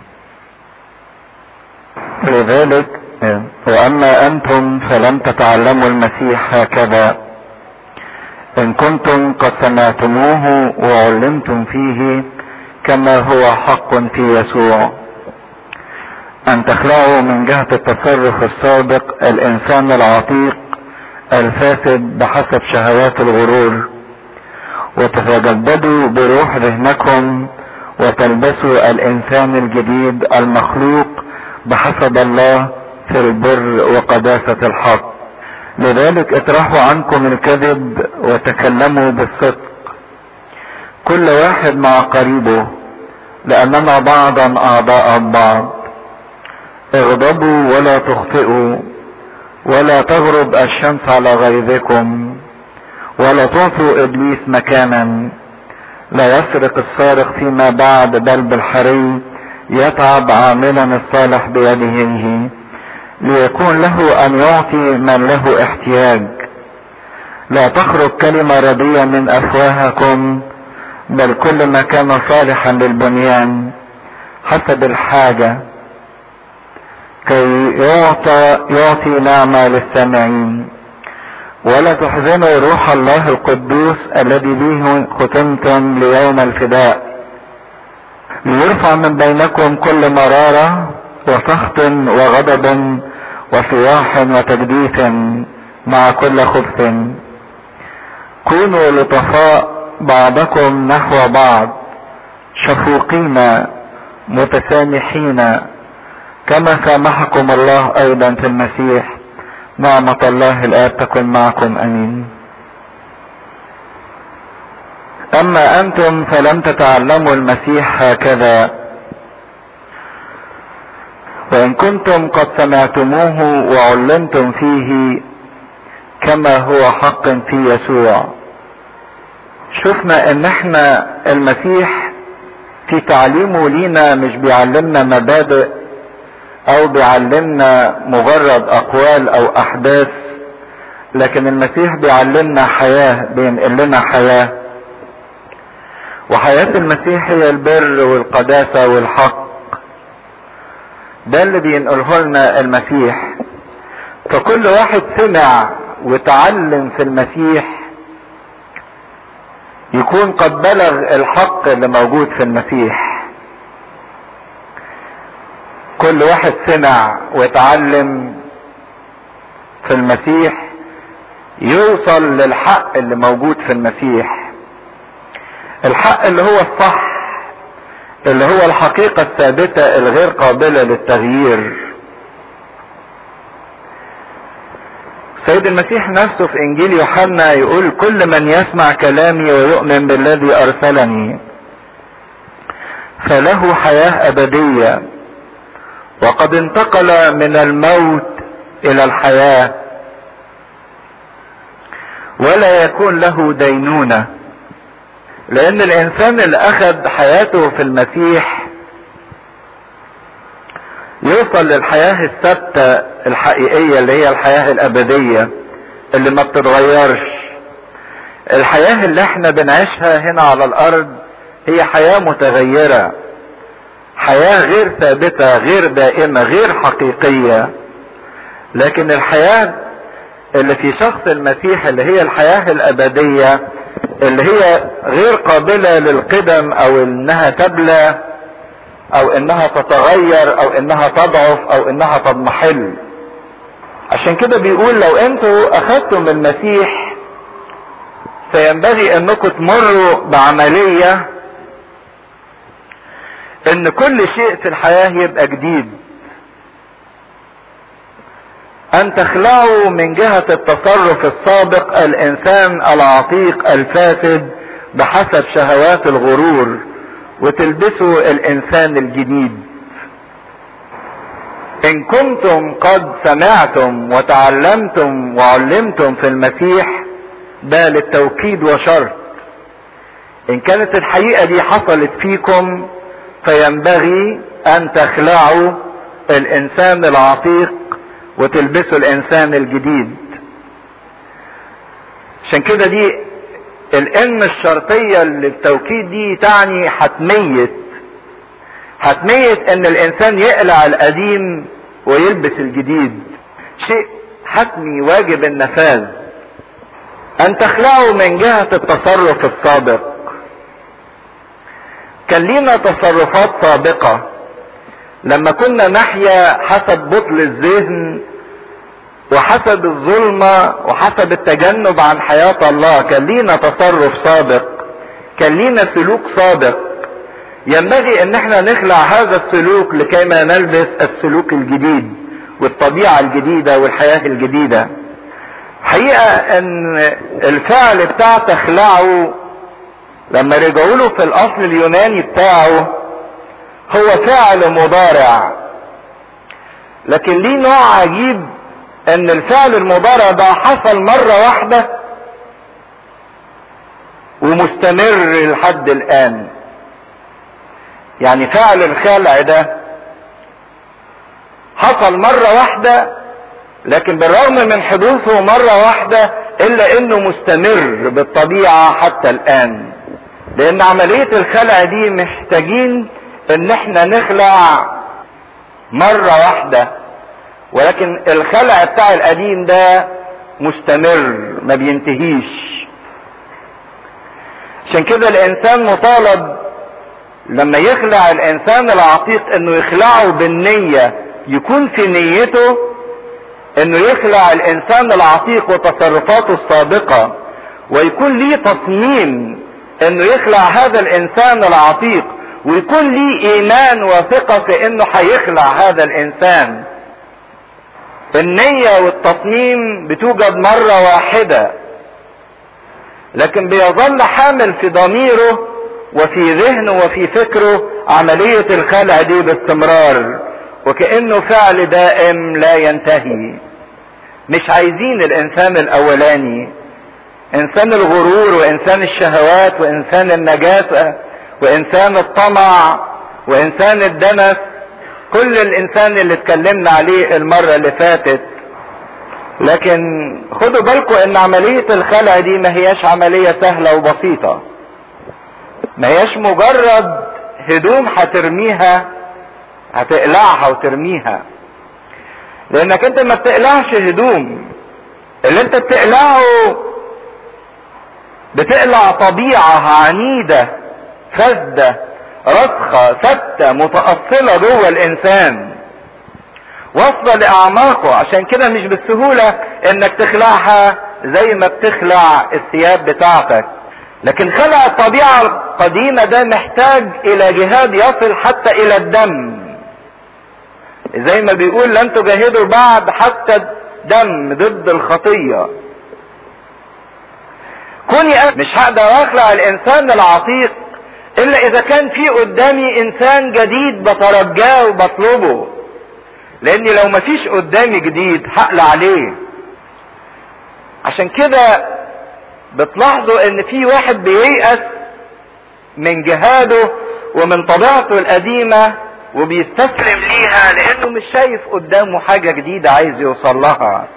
Speaker 2: لذلك واما انتم فلم تتعلموا المسيح هكذا ان كنتم قد سمعتموه وعلمتم فيه كما هو حق في يسوع ان تخلعوا من جهة التصرف السابق الانسان العتيق الفاسد بحسب شهوات الغرور وتتجددوا بروح ذهنكم وتلبسوا الانسان الجديد المخلوق بحسب الله في البر وقداسة الحق لذلك اطرحوا عنكم الكذب وتكلموا بالصدق كل واحد مع قريبه لأننا بعضا أعضاء بعض اغضبوا ولا تخطئوا ولا تغرب الشمس على غيظكم ولا تعطوا إبليس مكانا لا يسرق السارق فيما بعد بل بالحري يتعب عاملا الصالح بيده ليكون له ان يعطي من له احتياج لا تخرج كلمة ردية من افواهكم بل كل ما كان صالحا للبنيان حسب الحاجة كي يعطى يعطي نعمة للسامعين ولا تحزنوا روح الله القدوس الذي به ختمتم ليوم الفداء ليرفع من بينكم كل مرارة وسخط وغضب وصياح وتجديف مع كل خبث كونوا لطفاء بعضكم نحو بعض شفوقين متسامحين كما سامحكم الله ايضا في المسيح نعمة الله الآب تكن معكم امين اما انتم فلم تتعلموا المسيح هكذا فإن كنتم قد سمعتموه وعلمتم فيه كما هو حق في يسوع شفنا ان احنا المسيح في تعليمه لينا مش بيعلمنا مبادئ او بيعلمنا مجرد اقوال او احداث لكن المسيح بيعلمنا حياة بينقل لنا حياة وحياة المسيح هي البر والقداسة والحق ده اللي بينقله لنا المسيح فكل واحد سمع وتعلم في المسيح يكون قد بلغ الحق اللي موجود في المسيح كل واحد سمع وتعلم في المسيح يوصل للحق اللي موجود في المسيح الحق اللي هو الصح اللي هو الحقيقة الثابتة الغير قابلة للتغيير سيد المسيح نفسه في انجيل يوحنا يقول كل من يسمع كلامي ويؤمن بالذي ارسلني فله حياة ابدية وقد انتقل من الموت الى الحياة ولا يكون له دينونة لان الانسان اللي اخذ حياته في المسيح يوصل للحياة الثابتة الحقيقية اللي هي الحياة الأبدية اللي ما بتتغيرش الحياة اللي احنا بنعيشها هنا على الأرض هي حياة متغيرة حياة غير ثابتة غير دائمة غير حقيقية لكن الحياة اللي في شخص المسيح اللي هي الحياة الأبدية اللي هي غير قابلة للقدم أو إنها تبلى او انها تتغير او انها تضعف او انها تضمحل عشان كده بيقول لو انتوا اخذتم المسيح فينبغي انكم تمروا بعملية ان كل شيء في الحياة يبقى جديد ان تخلعوا من جهة التصرف السابق الانسان العتيق الفاسد بحسب شهوات الغرور وتلبسوا الانسان الجديد ان كنتم قد سمعتم وتعلمتم وعلمتم في المسيح ده للتوكيد وشرط ان كانت الحقيقه دي حصلت فيكم فينبغي ان تخلعوا الانسان العتيق وتلبسوا الانسان الجديد عشان كده دي الان الشرطية اللي التوكيد دي تعني حتمية حتمية ان الانسان يقلع القديم ويلبس الجديد شيء حتمي واجب النفاذ ان تخلعوا من جهة التصرف السابق كان لينا تصرفات سابقة لما كنا نحيا حسب بطل الذهن وحسب الظلمة وحسب التجنب عن حياة الله كان لينا تصرف سابق كان لينا سلوك سابق ينبغي ان احنا نخلع هذا السلوك لكي ما نلبس السلوك الجديد والطبيعة الجديدة والحياة الجديدة حقيقة ان الفعل بتاع تخلعه لما رجعوا له في الاصل اليوناني بتاعه هو فعل مضارع لكن ليه نوع عجيب ان الفعل المضارع ده حصل مرة واحدة ومستمر لحد الان يعني فعل الخلع ده حصل مرة واحدة لكن بالرغم من حدوثه مرة واحدة الا انه مستمر بالطبيعة حتى الان لان عملية الخلع دي محتاجين ان احنا نخلع مرة واحدة ولكن الخلع بتاع القديم ده مستمر ما بينتهيش عشان كده الانسان مطالب لما يخلع الانسان العتيق انه يخلعه بالنية يكون في نيته انه يخلع الانسان العتيق وتصرفاته السابقة ويكون ليه تصميم انه يخلع هذا الانسان العتيق ويكون ليه ايمان وثقة في انه هيخلع هذا الانسان النية والتصميم بتوجد مرة واحدة لكن بيظل حامل في ضميره وفي ذهنه وفي فكره عملية الخلع دي باستمرار
Speaker 1: وكأنه فعل دائم لا ينتهي مش عايزين الانسان الاولاني انسان الغرور وانسان الشهوات وانسان النجاسة وانسان الطمع وانسان الدنس كل الانسان اللي اتكلمنا عليه المرة اللي فاتت لكن خدوا بالكم ان عملية الخلع دي ما هياش عملية سهلة وبسيطة ما هياش مجرد هدوم هترميها هتقلعها وترميها لانك انت ما بتقلعش هدوم اللي انت بتقلعه بتقلع طبيعة عنيدة فاسدة رسخة ثابتة متأصلة جوه الانسان واصلة لاعماقه عشان كده مش بالسهولة انك تخلعها زي ما بتخلع الثياب بتاعتك لكن خلع الطبيعة القديمة ده محتاج الى جهاد يصل حتى الى الدم زي ما بيقول لن تجاهدوا بعد حتى الدم ضد الخطية كوني مش هقدر اخلع الانسان العتيق الا اذا كان في قدامي انسان جديد بترجاه وبطلبه لاني لو مفيش قدامي جديد هقلع عليه عشان كده بتلاحظوا ان في واحد بييأس من جهاده ومن طبيعته القديمة وبيستسلم ليها لانه مش شايف قدامه حاجة جديدة عايز يوصل لها